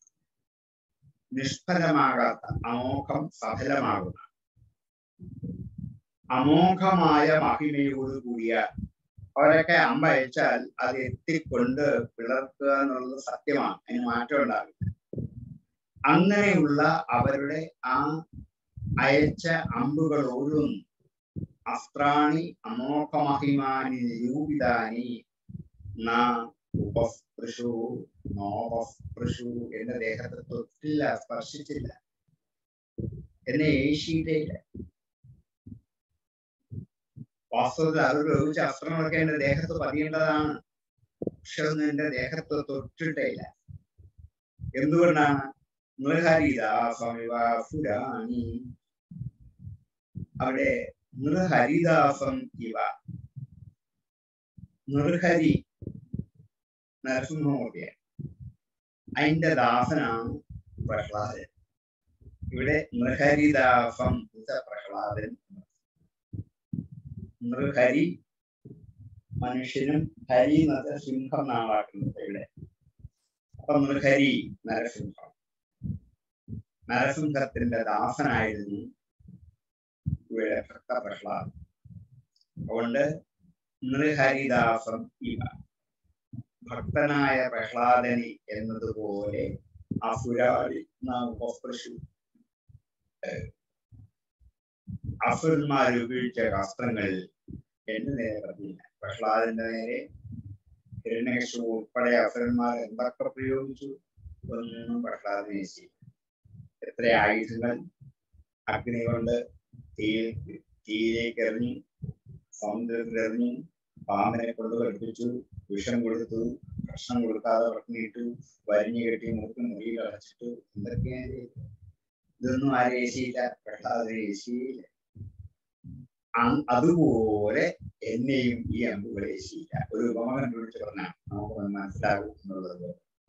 നിഷ്ഫലമാകാത്ത അമോഘം സഫലമാകുന്ന അമോഘമായ മഹിമയോട് കൂടിയ അവരൊക്കെ അമ്പയച്ചാൽ അത് എത്തിക്കൊണ്ട് പിളർക്കുക എന്നുള്ളത് സത്യമാണ് അതിന് മാറ്റം ഉണ്ടാവില്ല അങ്ങനെയുള്ള അവരുടെ ആ അയച്ച അമ്പുകൾ ഓരോന്നും അസ്ത്രാണി അമോഘമഹിമാനി നിരൂപിതാനി ന ഉപസ്പൃശു നോപസ്പൃശു എന്റെ ദേഹത്തെ തൊട്ടില്ല സ്പർശിച്ചില്ല എന്നെ ഏശിയിട്ടേയില്ല വാസ്തവത്തിൽ അത് ഉപയോഗിച്ച അസ്ത്രങ്ങളൊക്കെ എന്റെ ദേഹത്ത് പതിയേണ്ടതാണ് പക്ഷെ ഒന്നും എന്റെ ദേഹത്ത് തൊട്ടിട്ടില്ല എന്തുകൊണ്ടാണ് നൃഹരിദാസമിവാസുരാണി അവിടെ നൃഹരിദാസം ഇവ നൃഹരി നരസിംഹമൂർത്തിയാണ് അതിന്റെ ദാസനാണ് പ്രഹ്ലാദൻ ഇവിടെ നൃഹരിദാസം പ്രഹ്ലാദൻ നൃഹരി മനുഷ്യനും ഹരി എന്നത് സിംഹം നാളാക്കുന്നത് ഇവിടെ അപ്പൊ നൃഹരി നരസിംഹം നരസിംഹത്തിന്റെ ദാസനായിരുന്നു ഇവിടെ ഭക്ത പ്രഹ്ലാദൻ അതുകൊണ്ട് നൃഹരിദാസം ഇവ ഭക്തനായ പ്രഹ്ലാദനി എന്നതുപോലെ അസുരാളി ഉപസ്പൃശു അസുരന്മാർ ഉപയോഗിച്ച വസ്ത്രങ്ങളിൽ എന്റെ നേരെ പറഞ്ഞില്ല പ്രഹ്ലാദന്റെ നേരെ ഹിരണ്യകശു ഉൾപ്പെടെ അസുരന്മാർ എന്തൊക്കെ പ്രയോഗിച്ചു ഒന്നും പ്രഹ്ലാദനെ ചെയ്യും എത്ര ആയുധങ്ങൾ അഗ്നി കൊണ്ട് തീ തീയിലേക്ക് എറിഞ്ഞു സമുദ്രത്തിൽ എറിഞ്ഞു പാമ്പിനെ കൊണ്ട് പഠിപ്പിച്ചു വിഷം കൊടുത്തു ഭക്ഷണം കൊടുക്കാതെ പട്ടിണിയിട്ടു വരിഞ്ഞു കെട്ടി മൂക്ക് മുറിയിൽ അടച്ചിട്ടു എന്തൊക്കെയാണ് ഇതൊന്നും ആരും ഏശിയില്ല പ്രഹ്ലാദനെ ഏശിയില്ല അതുപോലെ എന്നെയും ഈ അമ്പുകൾ ഏശിയില്ല ഒരു ഉപമ കണ്ടുപിടിച്ച് പറഞ്ഞാൽ നമുക്ക് മനസ്സിലാകും എന്നുള്ളത്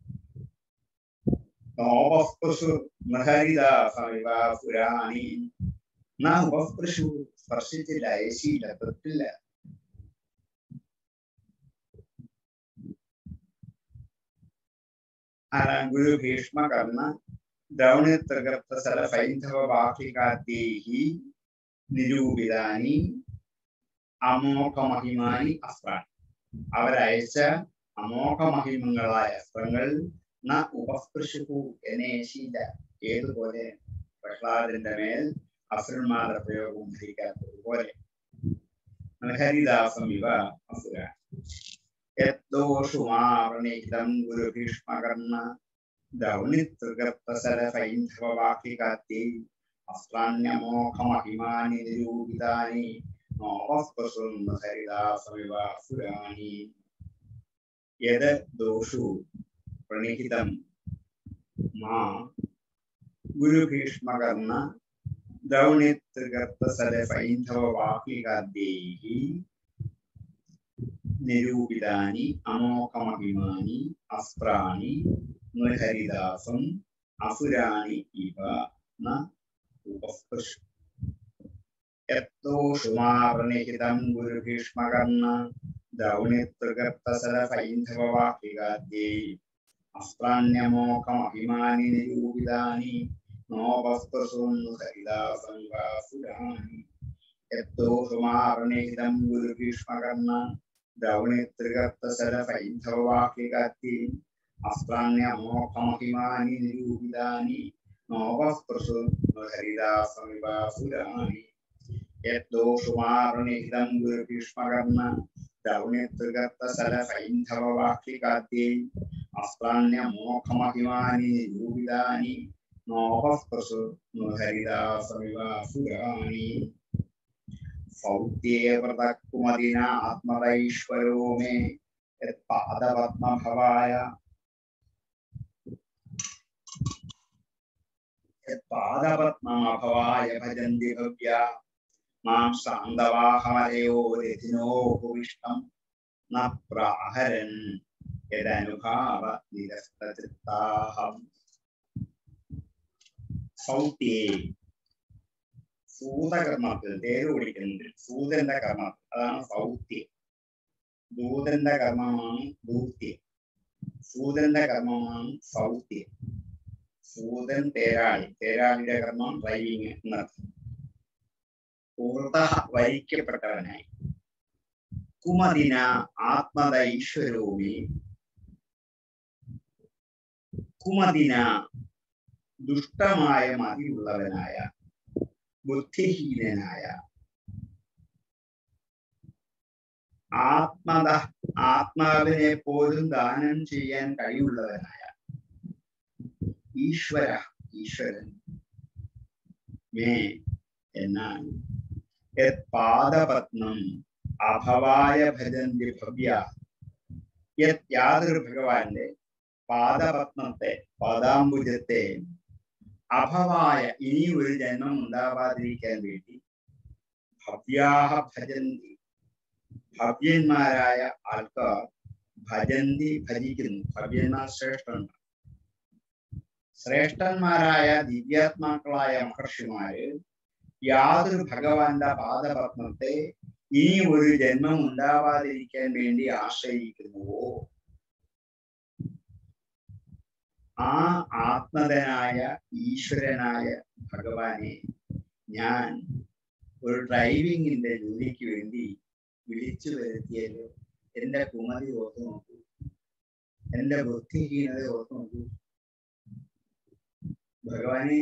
നോപസ്പൃശു മൃഹരിദാസമിവാസുരാണി നാം ഉപസ്പൃശു സ്പർശിച്ചില്ല ഏശിയില്ല തൊട്ടില്ല ആരാം ഗുരു ഭീഷ്മ കർണ ദ്രൗണി തൃകർത്ത സല സൈന്ധവ ബാഹ്ലികാദ്യൈഹി നിരൂപിതാനി അമോഘ മഹിമാനി അസ്ത്രാണി അവരയച്ച അമോഘ മഹിമങ്ങളായ അസ്ത്രങ്ങൾ ന ഉപസ്പൃശു എന്നെ ശീല ഏതുപോലെ പ്രഹ്ലാദന്റെ മേൽ അസുരന്മാരുടെ പ്രയോഗം ധരിക്കാത്തതുപോലെ ഹരിദാസം ഇവ അസുര യദ്ദോഷുമാവണീതം ഗുരുഭീഷ്മകർണ ദൗണിതൃഗത്തസരസൈന്ധവവാക്യകാത്യൈ അസ്ത്രാണ്യമോഘമഹിമാനി നിരൂപിതാനി നോവസ്പൃശുന്ന ഹരിദാസമിവ അസുരാണി യത് ദോഷു പ്രണിഹിതം മാ ഗുരുഭീഷ്മകർണ ദൗണിതൃഗത്തസരസൈന്ധവവാക്യകാദ്യൈः നിരൂപിതാനി അമോഘമഹിമാനി അസ്ത്രാണി ഹരിദാസം അസുരാണി ഇവ ന ഉപസ്പൃശു യത്തോഷുമാർണിഹിതം ഗുരുഭീഷ്മകർണ ദൗണിതൃഗത്തസരസൈന്ധവവാക്യകാദ്യൈ അസ്ത്രാണ്യമോഘമഹിമാനി നിരൂപിതാനി നോപസ്പൃശുന്നു ഹരിദാസംഗാസുരാണി യത്തോഷുമാർണിഹിതം ഗുരുഭീഷ്മകർണ ദൗണിതൃഗത്തസരസൈന്ധവവാക്യകാദ്യൈ അസ്ത്രാണ്യമോഘമഹിമാനി നിരൂപിതാനി നോപസ്പൃശു ഹരിദാസമിവാസുരാണി യദ്ദോഷുമാർണിഹിതം ഗുരുഭീഷ്മകർണ ദൗണിതൃഗത്തസരസൈന്ധവവാക്യകാദ്യൈ അസ്ത്രാണ്യമോഘമഹിമാനി നിരൂപിതാനി നോപസ്പൃശു ഹരിദാസമിവാസുരാണി സൗത്യേവ്രതകുമതിന ആത്മതൈശ്വരോ മേ യത്പാദപത്മഭവായ യത്പാദപത്മഭവായ ഭജന്തി ഭവ്യ മാം ശാന്തവാഹമലയോ രഥിനോ ഭൂവിഷ്ടം ന പ്രാഹരൻ യദനുഭാവ നിരസ്തചിത്താഹം സൗത്യേ സൂതകർമ്മത്തിൽ തേര് ഓടിക്കുന്നുണ്ട് സൂതന്റെ കർമ്മത്തിൽ അതാണ് സൗത്യം ദൂതന്റെ കർമ്മമാണ് ദൂത്യം സൂതന്റെ കർമ്മമാണ് സൗത്യം സൂതൻ തേരാളി തേരാളിയുടെ കർമ്മം ഡ്രൈവിങ് എന്നർത്ഥം പൂർത്ത വരിക്കപ്പെട്ടവനായി കുമതിന ആത്മദൈശ്വരോമി കുമതിന ദുഷ്ടമായ മതിയുള്ളവനായ ബുദ്ധിഹീനനായ ആത്മത ആത്മാവിനെ പോലും ദാനം ചെയ്യാൻ കഴിവുള്ളവനായ ഈശ്വര ഈശ്വരൻ മേ എന്നാൽ പാദപത്നം അഭവായ ഭജന്തി ഭവ്യ യത് യാതൊരു ഭഗവാന്റെ പാദപത്നത്തെ പാദാംബുജത്തെ അഭവായ ഇനി ഒരു ജന്മം ഉണ്ടാവാതിരിക്കാൻ വേണ്ടി ഭവ്യാഹ ഭജന്തി ഭവ്യന്മാരായ ആൾക്കാർ ഭജന്തി ഭജിക്കുന്നു ഭവ്യന്മാർ ശ്രേഷ്ഠന്മാർ ശ്രേഷ്ഠന്മാരായ ദിവ്യാത്മാക്കളായ മഹർഷിമാര് യാതൊരു ഭഗവാന്റെ പാദപത്നത്തെ ഇനി ഒരു ജന്മം ഉണ്ടാവാതിരിക്കാൻ വേണ്ടി ആശ്രയിക്കുന്നുവോ ആ ആത്മതനായ ഈശ്വരനായ ഭഗവാനെ ഞാൻ ഒരു ഡ്രൈവിങ്ങിന്റെ ജോലിക്ക് വേണ്ടി വിളിച്ചു വരുത്തിയല്ലോ എന്റെ കുമതി ഓർത്തു നോക്കൂ എന്റെ ബുദ്ധിഹീനത ഓർത്തു നോക്കൂ ഭഗവാനെ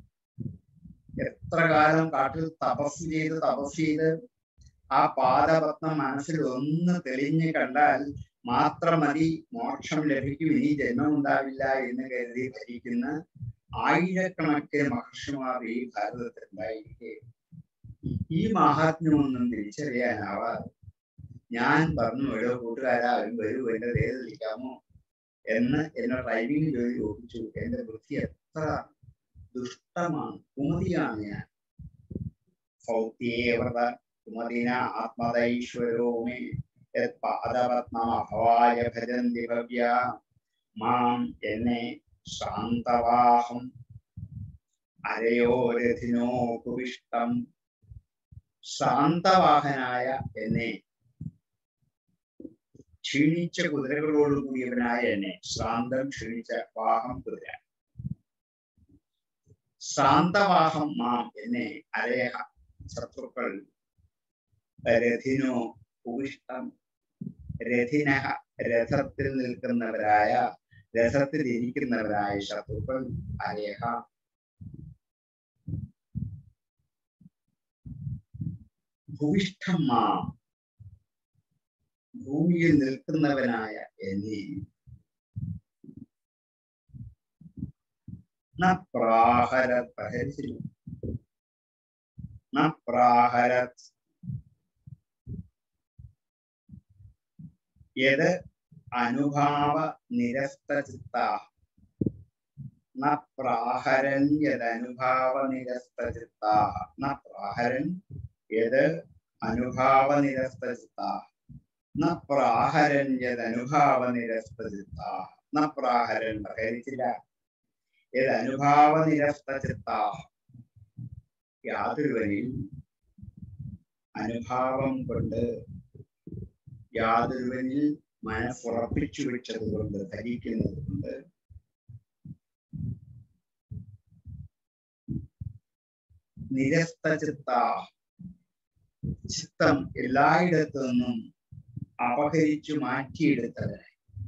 എത്ര കാലം കാട്ടിൽ തപസ് ചെയ്ത് തപസ് ചെയ്ത് ആ പാദപത്നം മനസ്സിൽ ഒന്ന് തെളിഞ്ഞ് കണ്ടാൽ മാത്രം മതി മോക്ഷം ലഭിക്കും ഇനി ജന്മം ഉണ്ടാവില്ല എന്ന് കരുതി ഭരിക്കുന്ന ആയിരക്കണക്കിന് മഹർഷിമാർ ഈ ഭാരതത്തിൽ ഉണ്ടായിരിക്കെ ഈ മഹാത്മ്യമൊന്നും തിരിച്ചറിയാനാവാതെ ഞാൻ പറഞ്ഞു ഓരോ കൂട്ടുകാരാ അവൻ വരൂ എന്റെ തേര് വിളിക്കാമോ എന്ന് എന്നെ ഡ്രൈവിംഗ് ജോലി ഒപ്പിച്ചു എന്റെ വൃത്തി എത്ര ദുഷ്ടമാണ് കുമതിയാണ് ഞാൻ സൗത്യേവ്രത കുമതിന ആത്മതൈശ്വരോമേ പാദപത്മഭവായ ഭജന്തി ഭവ്യ മാം എന്നെ ശാന്തവാഹം അരയോ രഥിനോ കുവിഷ്ടം ശാന്തവാഹനായ എന്നെ ക്ഷീണിച്ച കുതിരകളോട് കൂടിയവനായ എന്നെ ശാന്തം ക്ഷീണിച്ച വാഹം കുതിര ശാന്തവാഹം മാം എന്നെ അരേഹ ശത്രുക്കൾ രഥിനോ ഉപിഷ്ടം രഥിന രഥത്തിൽ നിൽക്കുന്നവരായ രഥത്തിൽ ഇരിക്കുന്നവരായ ശത്രുക്കൾ അരേഹ ഭൂയിഷ്ഠമാ ഭൂമിയിൽ നിൽക്കുന്നവനായ എന്നീ ന പ്രാഹരത് പ്രഹരിച്ചില്ല ന പ്രാഹരത് യത് അനുഭാവ നിരസ്തചിത്ത ന പ്രാഹരൻ യദനുഭാവ നിരസ്തചിത്ത ന പ്രാഹരൻ യത് അനുഭാവ നിരസ്തചിത്ത ന പ്രാഹരൻ യദനുഭാവ നിരസ്തചിത്ത ന പ്രാഹരൻ പ്രഹരിച്ചില്ല യദനുഭാവ നിരസ്തചിത്ത യാതൊരുവനിൽ അനുഭാവം കൊണ്ട് യാതൊരുവനിൽ മനസ്സുറപ്പിച്ചു വെച്ചത് കൊണ്ട് ധരിക്കുന്നത് കൊണ്ട് നിരസ്തചിത്ത ചിത്തം എല്ലായിടത്തു നിന്നും അപഹരിച്ചു മാറ്റിയെടുത്തവരെ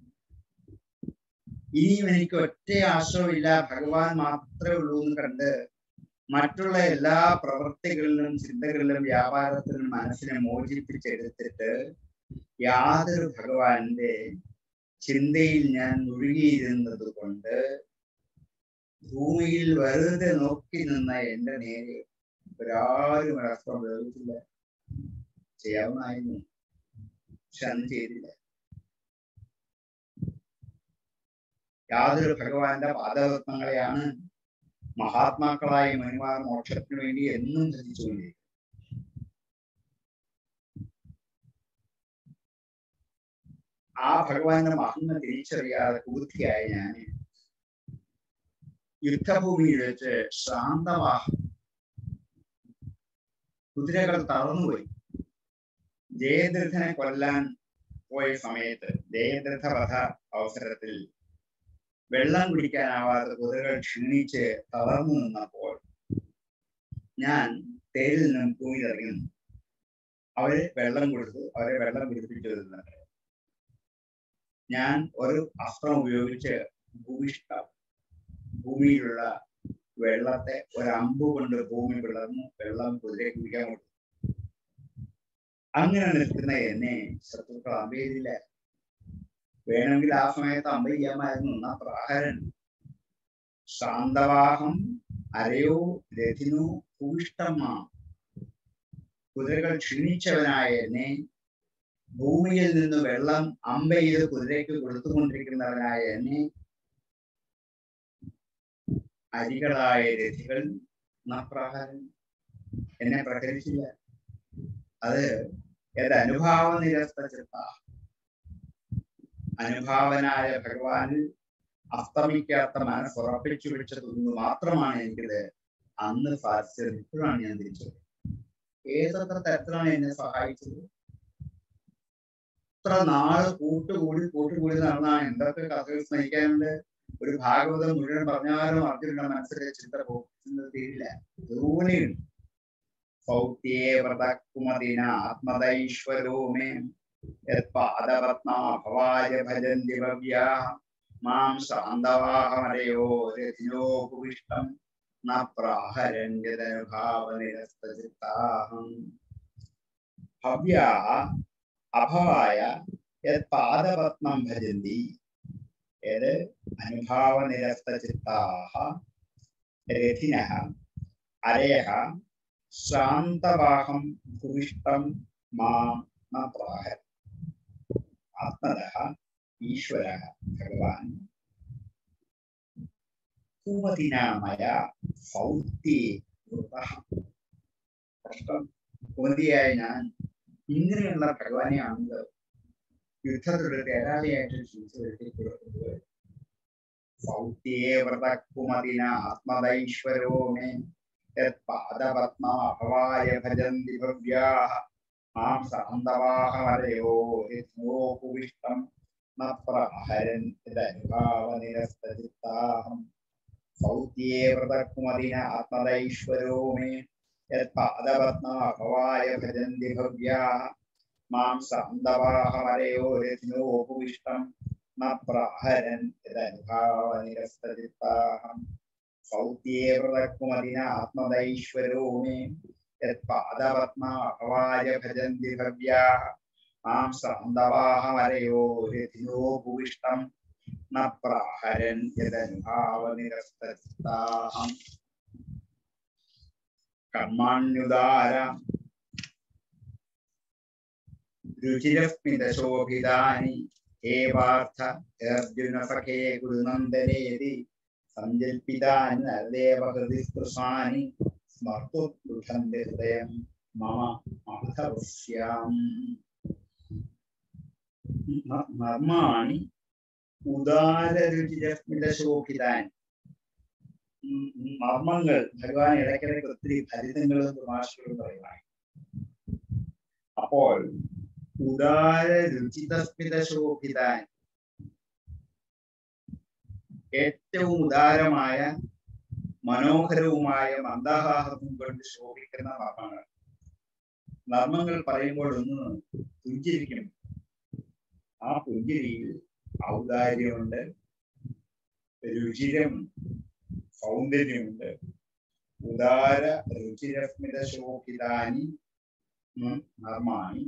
ഇനിയും എനിക്ക് ഒറ്റ ആശ്രയമില്ല ഭഗവാൻ മാത്രമേ ഉള്ളൂ എന്ന് കണ്ട് മറ്റുള്ള എല്ലാ പ്രവൃത്തികളിലും ചിന്തകളിലും വ്യാപാരത്തിലും മനസ്സിനെ മോചിപ്പിച്ചെടുത്തിട്ട് യാതൊരു ഭഗവാന്റെ ചിന്തയിൽ ഞാൻ മുഴുകിയിരുന്നത് കൊണ്ട് ഭൂമിയിൽ വെറുതെ നോക്കി നിന്ന എന്റെ നേരെ ഒരാരും ഒരസ്ത്രം പ്രയോഗിച്ചില്ല ചെയ്യാവുന്നായിരുന്നു പക്ഷെ അന്ന് ചെയ്തില്ല യാതൊരു ഭഗവാന്റെ പാദരത്നങ്ങളെയാണ് മഹാത്മാക്കളായ മനുമാർ മോക്ഷത്തിന് വേണ്ടി എന്നും ധരിച്ചുകൊണ്ടിരിക്കുന്നത് ആ ഭഗവാന്റെ മഹത്വം തിരിച്ചറിയാതെ പൂർത്തിയായ ഞാൻ യുദ്ധഭൂമിയിൽ വെച്ച് ശാന്തവാഹം കുതിരകൾ തളർന്നുപോയി ജയദ്രഥനെ കൊല്ലാൻ പോയ സമയത്ത് ജയദ്രഥ വധ അവസരത്തിൽ വെള്ളം കുടിക്കാനാവാതെ കുതിരകൾ ക്ഷീണിച്ച് തളർന്നു നിന്നപ്പോൾ ഞാൻ തേരിൽ നിന്നും ഭൂമിയിൽ ഇറങ്ങി അവര് വെള്ളം കൊടുത്തു അവരെ വെള്ളം കുടിപ്പിച്ചു തന്നിട്ട് ഞാൻ ഒരു അസ്ത്രം ഉപയോഗിച്ച് ഭൂമിഷ്ഠ ഭൂമിയിലുള്ള വെള്ളത്തെ ഒരമ്പ് കൊണ്ട് ഭൂമി പിളർന്നു വെള്ളം കുതിരെ കുടിക്കാൻ കൊടുത്തു അങ്ങനെ നിൽക്കുന്ന എന്നെ ശത്രുക്കൾ അമ്പ ചെയ്തില്ല വേണമെങ്കിൽ ആ സമയത്ത് അമ്പ ചെയ്യാമായിരുന്നു എന്നാ പ്രാഹരൻ ശാന്തവാഹം അരയോ രഥിനോ ഭൂയിഷ്ടമാ കുതിരകൾ ക്ഷീണിച്ചവനായ എന്നെ ഭൂമിയിൽ നിന്ന് വെള്ളം അമ്പ ചെയ്ത് കുതിരയ്ക്ക് കൊടുത്തുകൊണ്ടിരിക്കുന്നവനായ എന്നെ അരികളായ രഥികൾ നപ്രഹാരം എന്നെ പ്രഹരിച്ചില്ല അത് ഏത് അനുഭാവ നിരസ്ത ചിത്ത അനുഭാവനായ ഭഗവാനിൽ അസ്തമിക്കാത്ത മനസ്സുറപ്പിച്ചു വെച്ചതൊന്ന് മാത്രമാണ് എനിക്കിത് അന്ന് സാധിച്ചത് ഇപ്പോഴാണ് ഞാൻ തിരിച്ചത് ഏതൊക്കെ തരത്തിലാണ് എന്നെ സഹായിച്ചത് ഇത്ര നാള് കൂട്ടുകൂടി കൂട്ടുകൂടി നടന്നാണ് എന്തൊക്കെ കഥകൾ സ്നേഹിക്കാനുണ്ട് ഒരു ഭാഗവതം മുഴുവൻ പറഞ്ഞാലും അർജുനന്റെ മനസ്സിലെ ചിന്ത പോകുന്നത് തീരില്ല ധൂനിയുണ്ട് സൗത്യേ വ്രതകുമതിന ആത്മദൈശ്വരോ മേ യത്പാദപത്മാഭവായ ഭജന്തി ഭവ്യാ മാം ശാന്തവാഹമരയോ രഥിനോ ഭുവിഷ്ടം ന പ്രാഹരണ്യതനുഭാവനിരസ്തചിത്താഹം ഭവ്യാ അഭവായ യത്പാദപത്മം ഭജന്തി യത് അനുഭാവനിരസ്തചിത്താഹ രഥിനഃ അരയഃ ശാന്തവാഹം ഭൂയിഷ്ടം മാം ന പ്രാഹ ആത്മതഃ ഈശ്വര ഭഗവാൻ കുമതിനാമയ സൗത്യേ വൃതഃ കഷ്ടം കുമതിയായ ഞാൻ ഇങ്ങനെയുള്ള ഭഗവാനെയാണല്ലോ യുദ്ധത്തിലൊരു തേരാളിയായിട്ട് ചിന്തിച്ചു വരുത്തി കൊടുക്കുന്നത് സൗത്യേ വ്രതകുമതിന ആത്മദൈശ്വരോ മേ യത്പാദപത്മാഭവായ ഭജന്തി ഭവ്യാः മാം സാന്തവാഹമരയോ യജ്ഞോപവിഷ്ടം ന പ്രഹരൻ യദനുഭാവനിരസ്തചിത്താഹം സൗത്യേ വ്രതകുമതിന ആത്മദൈശ്വരോ മേ യത്പാദപത്മാഭവായ ഭജന്തി ഭവ്യാः മാം സാന്തവാഹമരയോ രഥിനോപവിഷ്ടം ന പ്രഹരൻ യദനുഭാവനിരസ്തചിത്താഹം സൗത്യേ വ്രതകുമതിനാത്മദൈശ്വരോ മേ യത്പാദപത്മാഭവായ ഭജന്തി ഭവ്യാः മാം സാന്തവാഹമരയോ രഥിനോപവിഷ്ടം ന പ്രഹരൻ യദനുഭാവനിരസ്തചിത്താഹം കർമാണ്യുദാര രുചിരസ്മിതശോഭിതാനി ഹേ പാർത്ഥ അർജുന സഖേ ഗുരുനന്ദനേതി സങ്കൽപ്പിതാനി നരദേവ ഹൃദി സ്പൃശാനി സ്മർത്തുഷന്തി ഹൃദയം മമ അർത്ഥവസ്യാം നർമാണി ഉദാരരുചിരസ്മിതശോഭിതാനി മർമ്മങ്ങൾ ഭഗവാൻ ഇടയ്ക്കിടയ്ക്ക് ഒത്തിരി ഫലിതങ്ങളും തമാശകളും പറയുവാണ് അപ്പോൾ ഉദാര രുചിതസ്മിത ശോഭിതാൻ ഏറ്റവും ഉദാരമായ മനോഹരവുമായ മന്ദഹാസം കൊണ്ട് ശോഭിക്കുന്ന മർമ്മങ്ങൾ മർമ്മങ്ങൾ പറയുമ്പോൾ ഒന്ന് പുഞ്ചിരിക്കണം ആ പുഞ്ചിരിയിൽ ഔദാര്യമുണ്ട് രുചിരം സൗന്ദര്യമുണ്ട് ഉദാര രുചിരസ്മിത ശോഭിതാനി നർമാണി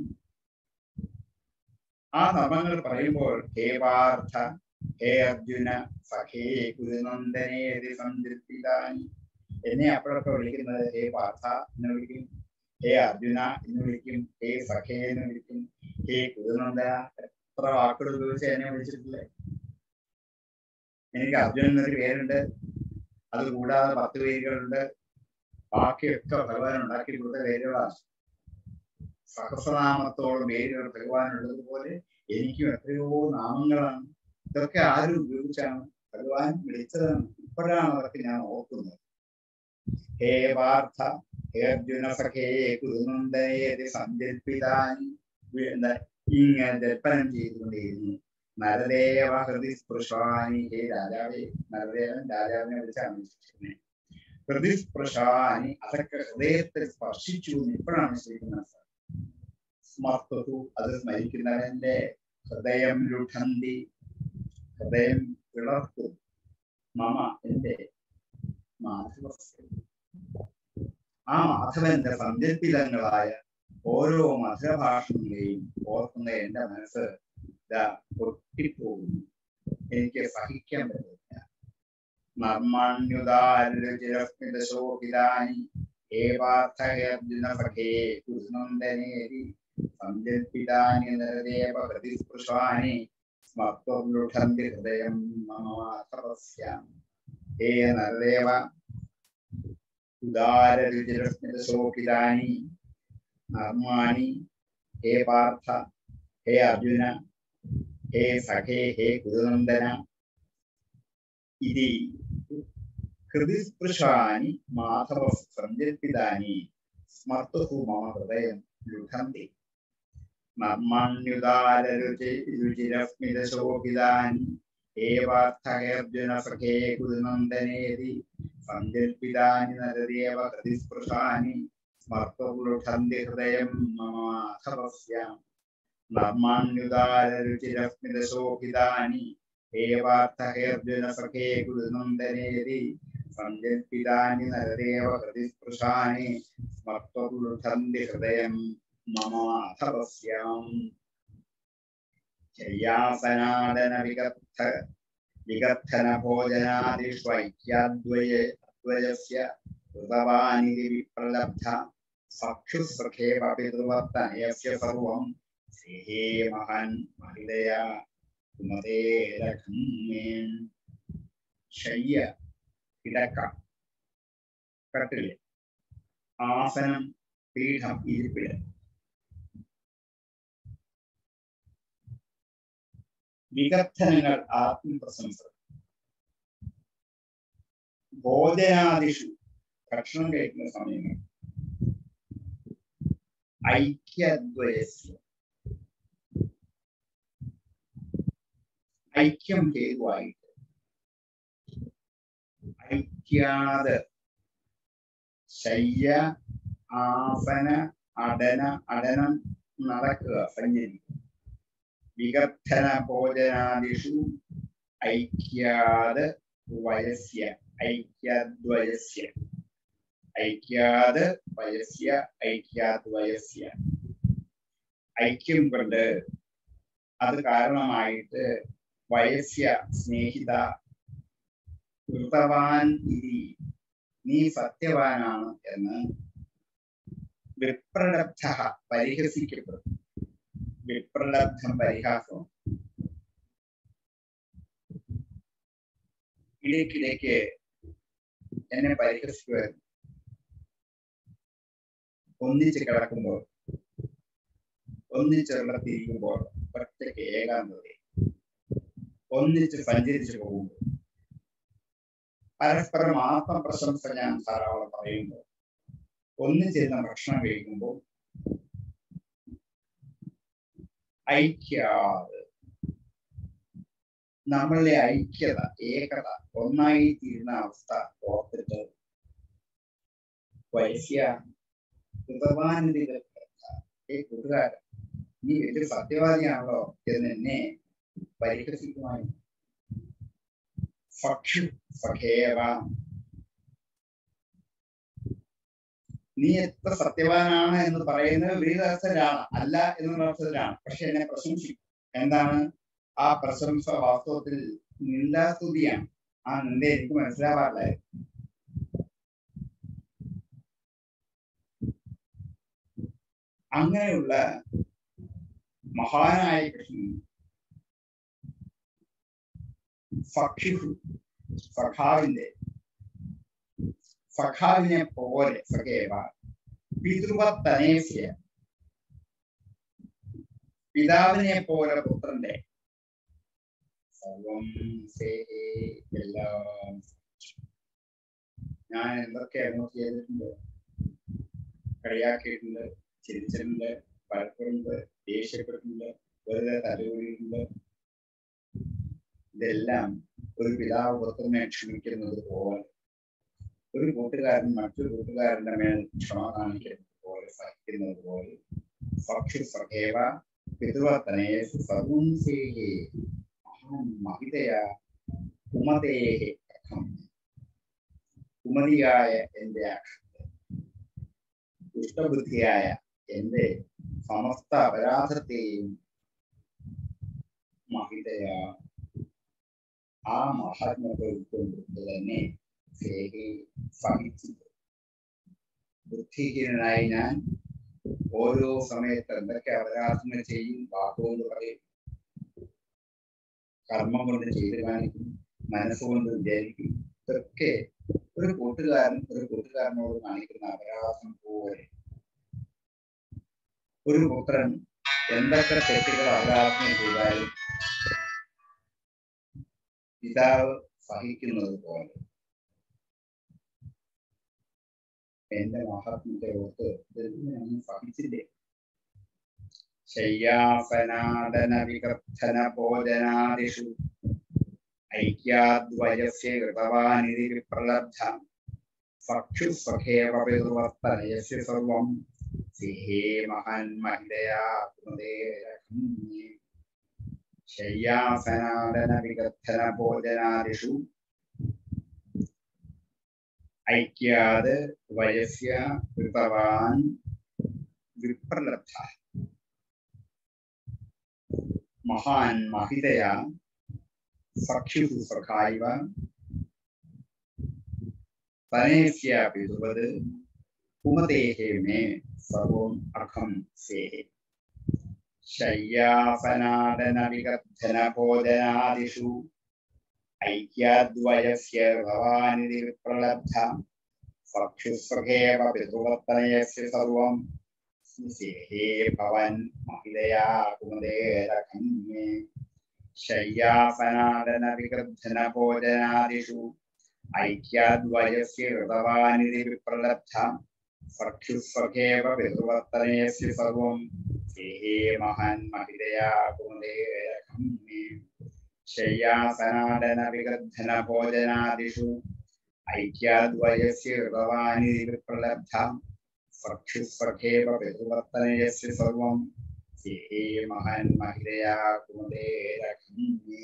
ആ നർമ്മങ്ങൾ പറയുമ്പോൾ ഹേ പാർത്ഥ ഹേ അർജുന സഖേ കുരുനന്ദനേതി സഞ്ചരിപ്പിതാനി എന്നെ അപ്പോഴൊക്കെ വിളിക്കുന്നത് ഹേ പാർത്ഥ എന്ന് വിളിക്കും ഹേ അർജുന എന്ന് വിളിക്കും ഹേ സഖേ എന്ന് വിളിക്കും ഹേ കുരുനന്ദന എത്ര വാക്കുകൾ ഉപയോഗിച്ച് എന്നെ വിളിച്ചിട്ടില്ലേ എനിക്ക് അർജുനൻ എന്നൊരു പേരുണ്ട് അത് കൂടാതെ പത്ത് പേരുകളുണ്ട് ബാക്കിയൊക്കെ ഭഗവാൻ ഉണ്ടാക്കി കൊടുത്ത പേരുകളാണ് സഹസ്രനാമത്തോളം പേരുകൾ ഭഗവാനുള്ളതുപോലെ എനിക്കും എത്രയോ നാമങ്ങളാണ് ഇതൊക്കെ ആരും ഉപയോഗിച്ചാണ് ഭഗവാൻ വിളിച്ചതാണ് ഇപ്പോഴാണ് അതൊക്കെ ഞാൻ ഓർക്കുന്നത് ഹേ പാർത്ഥ ഹേ അർജുന സഖേ കുരുനന്ദനേതി സങ്കല്പിതാനി എന്താ ഇങ്ങനെ ജൽപ്പനം ചെയ്തുകൊണ്ടിരുന്നു നരദേവ ഹൃദി സ്പൃശാനി ഹേ രാജാവേ നരദേവൻ രാജാവിനെ വിളിച്ചാണ് വിളിച്ചിരിക്കുന്നത് ഹൃദി സ്പൃശാനി അതൊക്കെ ഹൃദയത്തെ സ്പർശിച്ചു എന്ന് ഇപ്പോഴാണ് വിശ്വസിക്കുന്നത് സ്മർത്തു അത് സ്മരിക്കുന്നവന്റെ ഹൃദയം ലുഠന്തി ഹൃദയം പിളർത്തും മമ എന്റെ മാധവസ്യ ആ മാധവന്റെ സങ്കല്പിതങ്ങളായ ഓരോ മധുരഭാഷണങ്ങളെയും ഓർക്കുന്ന എന്റെ മനസ്സ് ഇതാ പൊട്ടിപ്പോകുന്നു എനിക്ക് സഹിക്കാൻ പറ്റില്ല നർമ്മണ്യുദാരുചിരസ്മിതശോഭിതാനി ഏവാർത്ഥർജുന സഖേ കുരുനന്ദനേരി സങ്കൽപ്പിതാനി നരദേവ പ്രതിസ്പൃശാനി സ്മർത്തുലുഠന്തി ഹൃദയം മമാഥപസ്യാം ഹേ നരദേവ ഉദാരരുചിരസ്മിതശോഭിതാനി നർമാണി ഹേ പാർത്ഥ ഹേ അർജുന ഹേ സഖേ ഹേ കുരുനന്ദന ഇതി ഹൃദിസ്പൃശാനി മാധവ സഞ്ചരിപ്പിതാനി സ്മർത്തുഹു മമ ഹൃദയം ലുഠന്തി നർമ്മണ്യുദാരരുചി രുചിരസ്മിതശോഭിതാനി ഏവാർത്ഥകർജുന സഖേ കുരുനന്ദനേതി സങ്കൽപ്പിതാനി നരദേവ ഹൃദിസ്പൃശാനി സ്മർത്തുലുഠന്തി ഹൃദയം മമാധവസ്യാം നർമാണ്യുദാരരുചിരസ്മിതശോഭിതാനി ഏവാർത്ഥകർജുന സഖേ കുരുനന്ദനേതി സങ്കൽപ്പിതാനി നരദേവ ഹൃദിസ്പൃശാനി സ്മർത്തുലുഠന്തി ഹൃദയം മമാധവസ്യാം ശയ്യാസനാദന വിഗത്ഥ വിഗത്ഥന ഭോജനാദിഷ്വൈക്യാദ്വയ അദ്വയസ്യ കൃതവാനിതി വിപ്രലബ്ധ സഖ്യുസഖേവ പിതൃവർത്തനയസ്യ സർവം സ്നേഹേ മഹാൻ മഹിതയാ കുമതേ രഘന്മേൻ ശയ്യ കിടക്ക കട്ടില് ആസനം പീഠം ഇരിപ്പിടം വികർത്ഥനങ്ങൾ ആത്മപ്രശംസ ഭോജനാദിഷു ഭക്ഷണം കഴിക്കുന്ന സമയങ്ങൾ ഐക്യദ്വയസ്യ ഐക്യം ഹേതുവായിട്ട് ഐക്യാത് ശയ്യ ആസന അടന അടനം നടക്കുക സഞ്ചരിക്കുക വികർത്തന ഭോജനാദിഷു ഐക്യാത് വയസ്യ ഐക്യാദ്വയസ്യ ഐക്യാത് വയസ്യ ഐക്യാദ്വയസ്യ ഐക്യം കൊണ്ട് അത് കാരണമായിട്ട് വയസ്യ സ്നേഹിത കൃതവാൻ ഇതി നീ സത്യവാനാണ് എന്ന് വിപ്രലബ്ധ പരിഹസിക്കപ്പെടും വിപ്രലബ്ധം പരിഹാസം ഇടയ്ക്കിടയ്ക്ക് എന്നെ പരിഹസിക്കുമായിരുന്നു ഒന്നിച്ച് കിടക്കുമ്പോൾ ഒന്നിച്ച് വെള്ളത്തിരിക്കുമ്പോൾ ഒറ്റയ്ക്ക് ഏകാന്തത ഒന്നിച്ച് സഞ്ചരിച്ചു പോകുമ്പോൾ പരസ്പരം ആത്മപ്രശംസ ഞാൻ ധാരാളം പറയുമ്പോൾ ഒന്നിച്ചിരുന്ന ഭക്ഷണം കഴിക്കുമ്പോൾ ഐക്യാത് നമ്മളുടെ ഐക്യത ഏകത ഒന്നായി തീരുന്ന അവസ്ഥ ഓർത്തിട്ട് വൈശ്യ കൃതവാനിധികൾ ഏ കൂട്ടുകാരൻ നീ വലിയ സത്യവാദിയാണല്ലോ എന്ന് എന്നെ പരിഹസിക്കുമായി ഭക്ഷു സഖേവ നീ എത്ര സത്യവാനാണ് എന്ന് പറയുന്നത് വിപരീതാർത്ഥത്തിലാണ് അല്ല എന്നുള്ള അർത്ഥത്തിലാണ് പക്ഷെ എന്നെ പ്രശംസിക്കും എന്താണ് ആ പ്രശംസ വാസ്തവത്തിൽ നിന്ദാസ്തുതിയാണ് ആ നിന്ദ എനിക്ക് മനസ്സിലാവാറില്ലായിരുന്നു അങ്ങനെയുള്ള മഹാനായ കൃഷ്ണൻ സഖിഹു സഖാവിന്റെ സഖാവിനെ പോലെ സഖേവ പിതൃവത്തനേസ്യ പിതാവിനെ പോലെ പുത്രന്റെ സർവം സേഹേ എല്ലാം ഞാൻ എന്തൊക്കെയാണോ ചെയ്തിട്ടുണ്ട് കളിയാക്കിയിട്ടുണ്ട് ചിരിച്ചിട്ടുണ്ട് പലപ്പോഴുണ്ട് ദേഷ്യപ്പെട്ടിട്ടുണ്ട് വെറുതെ തലകൂടിയിട്ടുണ്ട് ഇതെല്ലാം ഒരു പിതാവ് പുത്രനെ ക്ഷമിക്കുന്നത് പോലെ ഒരു കൂട്ടുകാരൻ മറ്റൊരു കൂട്ടുകാരന്റെ മേൽ ക്ഷമ കാണിക്കുന്നത് പോലെ സഹിക്കുന്നത് പോലെ സഖ്യ സഖേവ പിതൃവർത്തനേഷു സർവം സേഹേ അഹം മഹിതയ കുമതേഹെ അഹം കുമതിയായ എന്റെ അക്ഷത്തെ ദുഷ്ടബുദ്ധിയായ എന്റെ സമസ്ത അപരാധത്തെയും മഹിതയ ആ മഹാത്മത്തെ ഉൾക്കൊണ്ടിട്ട് തന്നെ സേഹി സഹിച്ചത് ബുദ്ധിഹീനനായി ഞാൻ ഓരോ സമയത്ത് എന്തൊക്കെ അപരാധങ്ങൾ ചെയ്യും വാക്കുകൊണ്ട് പറയും കർമ്മം കൊണ്ട് ചെയ്ത് കാണിക്കും മനസ്സുകൊണ്ട് വിചാരിക്കും ഇതൊക്കെ ഒരു കൂട്ടുകാരൻ ഒരു കൂട്ടുകാരനോട് കാണിക്കുന്ന അപരാധം പോലെ ഒരു പുത്രൻ എന്തൊക്കെ തെറ്റുകൾ അപരാധങ്ങൾ ചെയ്താലും പിതാവ് സഹിക്കുന്നത് പോലെ എന്റെ മഹാത്മത്തെ ഓർത്ത് ഞാൻ സഹിച്ചില്ലേ ശയ്യാസനാദന വികർത്തന ഭോജനാദിഷു ഐക്യാദ്വയസ്യ കൃതവാനിധി വിപ്രലബ്ധ സക്ഷു സഖേവ പിതൃവർത്തനയസ്യ സർവം സിഹേ മഹാൻ മഹിതയാ ശയ്യാസനാദന വികർത്തന ഭോജനാദിഷു ഐക്യാത് വയസ്യ കൃതവാൻ വിപ്രലബ്ധ മഹാൻ മഹിതയാ സഖ്യു സഖായിവ തനേസ്യാപി സുവത് കുമതേഹേ മേ സർവം അഖം സേഹേ ശയ്യാസനാദന വികർദ്ധന ഭോജനാദിഷു ഐക്യാദ്വയസ്യ ഭവാനിധി വിപ്രലബ്ധ സഖ്യുസ്വഖേവ പിതൃവർത്തനയസ്യ സർവം സ്മൃസേഹേ ഭവൻ മഹിതയാ കുമതേരഖം മേ ശയ്യാസനാദന വികൃദ്ധന ഭോജനാദിഷു ഐക്യാദ്വയസ്യ കൃതവാനിധി വിപ്രലബ്ധ സഖ്യുസ്വഖേവ പിതൃവർത്തനയസ്യ സർവം സ്നേഹേ മഹാൻ മഹിതയാ കുമതേരഖം മേ ശയ്യാസനാദന വികൃദ്ധന ഭോജനാദിഷു ഐക്യാദ്വയസ്യ കൃതവാനിധി വിപ്രലബ്ധ സഖ്യുസ്പഖേവ പിതൃവർത്തനയസ്യ സർവം ഹേ മഹാൻ മഹിതയാ കുമുദേരഖണ്യേ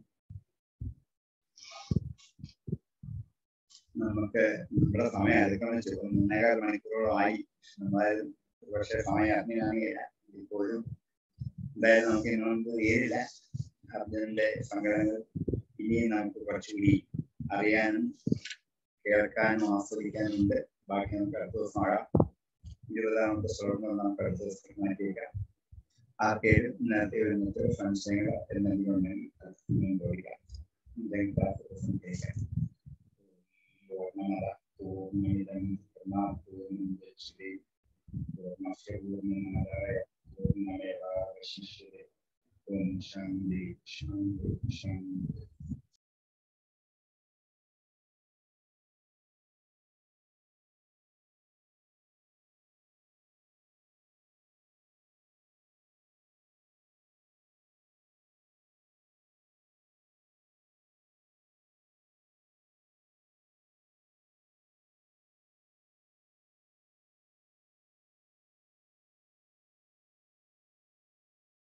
നമുക്ക് നമ്മുടെ സമയം അതിക്രമിച്ചു ഒന്നേകാൽ മണിക്കൂറോളമായി നമ്മളായാലും ഒരുപക്ഷെ സമയം അറിഞ്ഞാണെങ്കിൽ ഇപ്പോഴും എന്തായാലും നമുക്ക് ഇതിനു തീരില്ല അർജുനന്റെ സംഘടനകൾ ഇനിയും നമുക്ക് കുറച്ചുകൂടി അറിയാനും കേൾക്കാനും ആസ്വദിക്കാനും ഉണ്ട് ബാക്കി നമുക്ക് അടുത്ത ദിവസം ആകാം ഇരുപതാമത്തെ ശ്ലോകം നമുക്ക് അടുത്ത ദിവസം മാറ്റിയേക്കാം ആർക്കേലും നേരത്തെ വരുന്നത് സംശയങ്ങൾ എന്തെങ്കിലും ഉണ്ടെങ്കിൽ അത് ഇനിയും ചോദിക്കാം എന്തെങ്കിലും അടുത്ത ദിവസം കേൾക്കാം പൂർണ്ണമത പൂർണ്ണമിതം പൂർണ്ണാപൂർണ്ണം ദക്ഷിണേ പൂർണ്ണസ്യ പൂർണ്ണമതായ പൂർണ്ണമേവാവശിഷ്യതേ ഓം ശാന്തി ശാന്തി ശാന്തി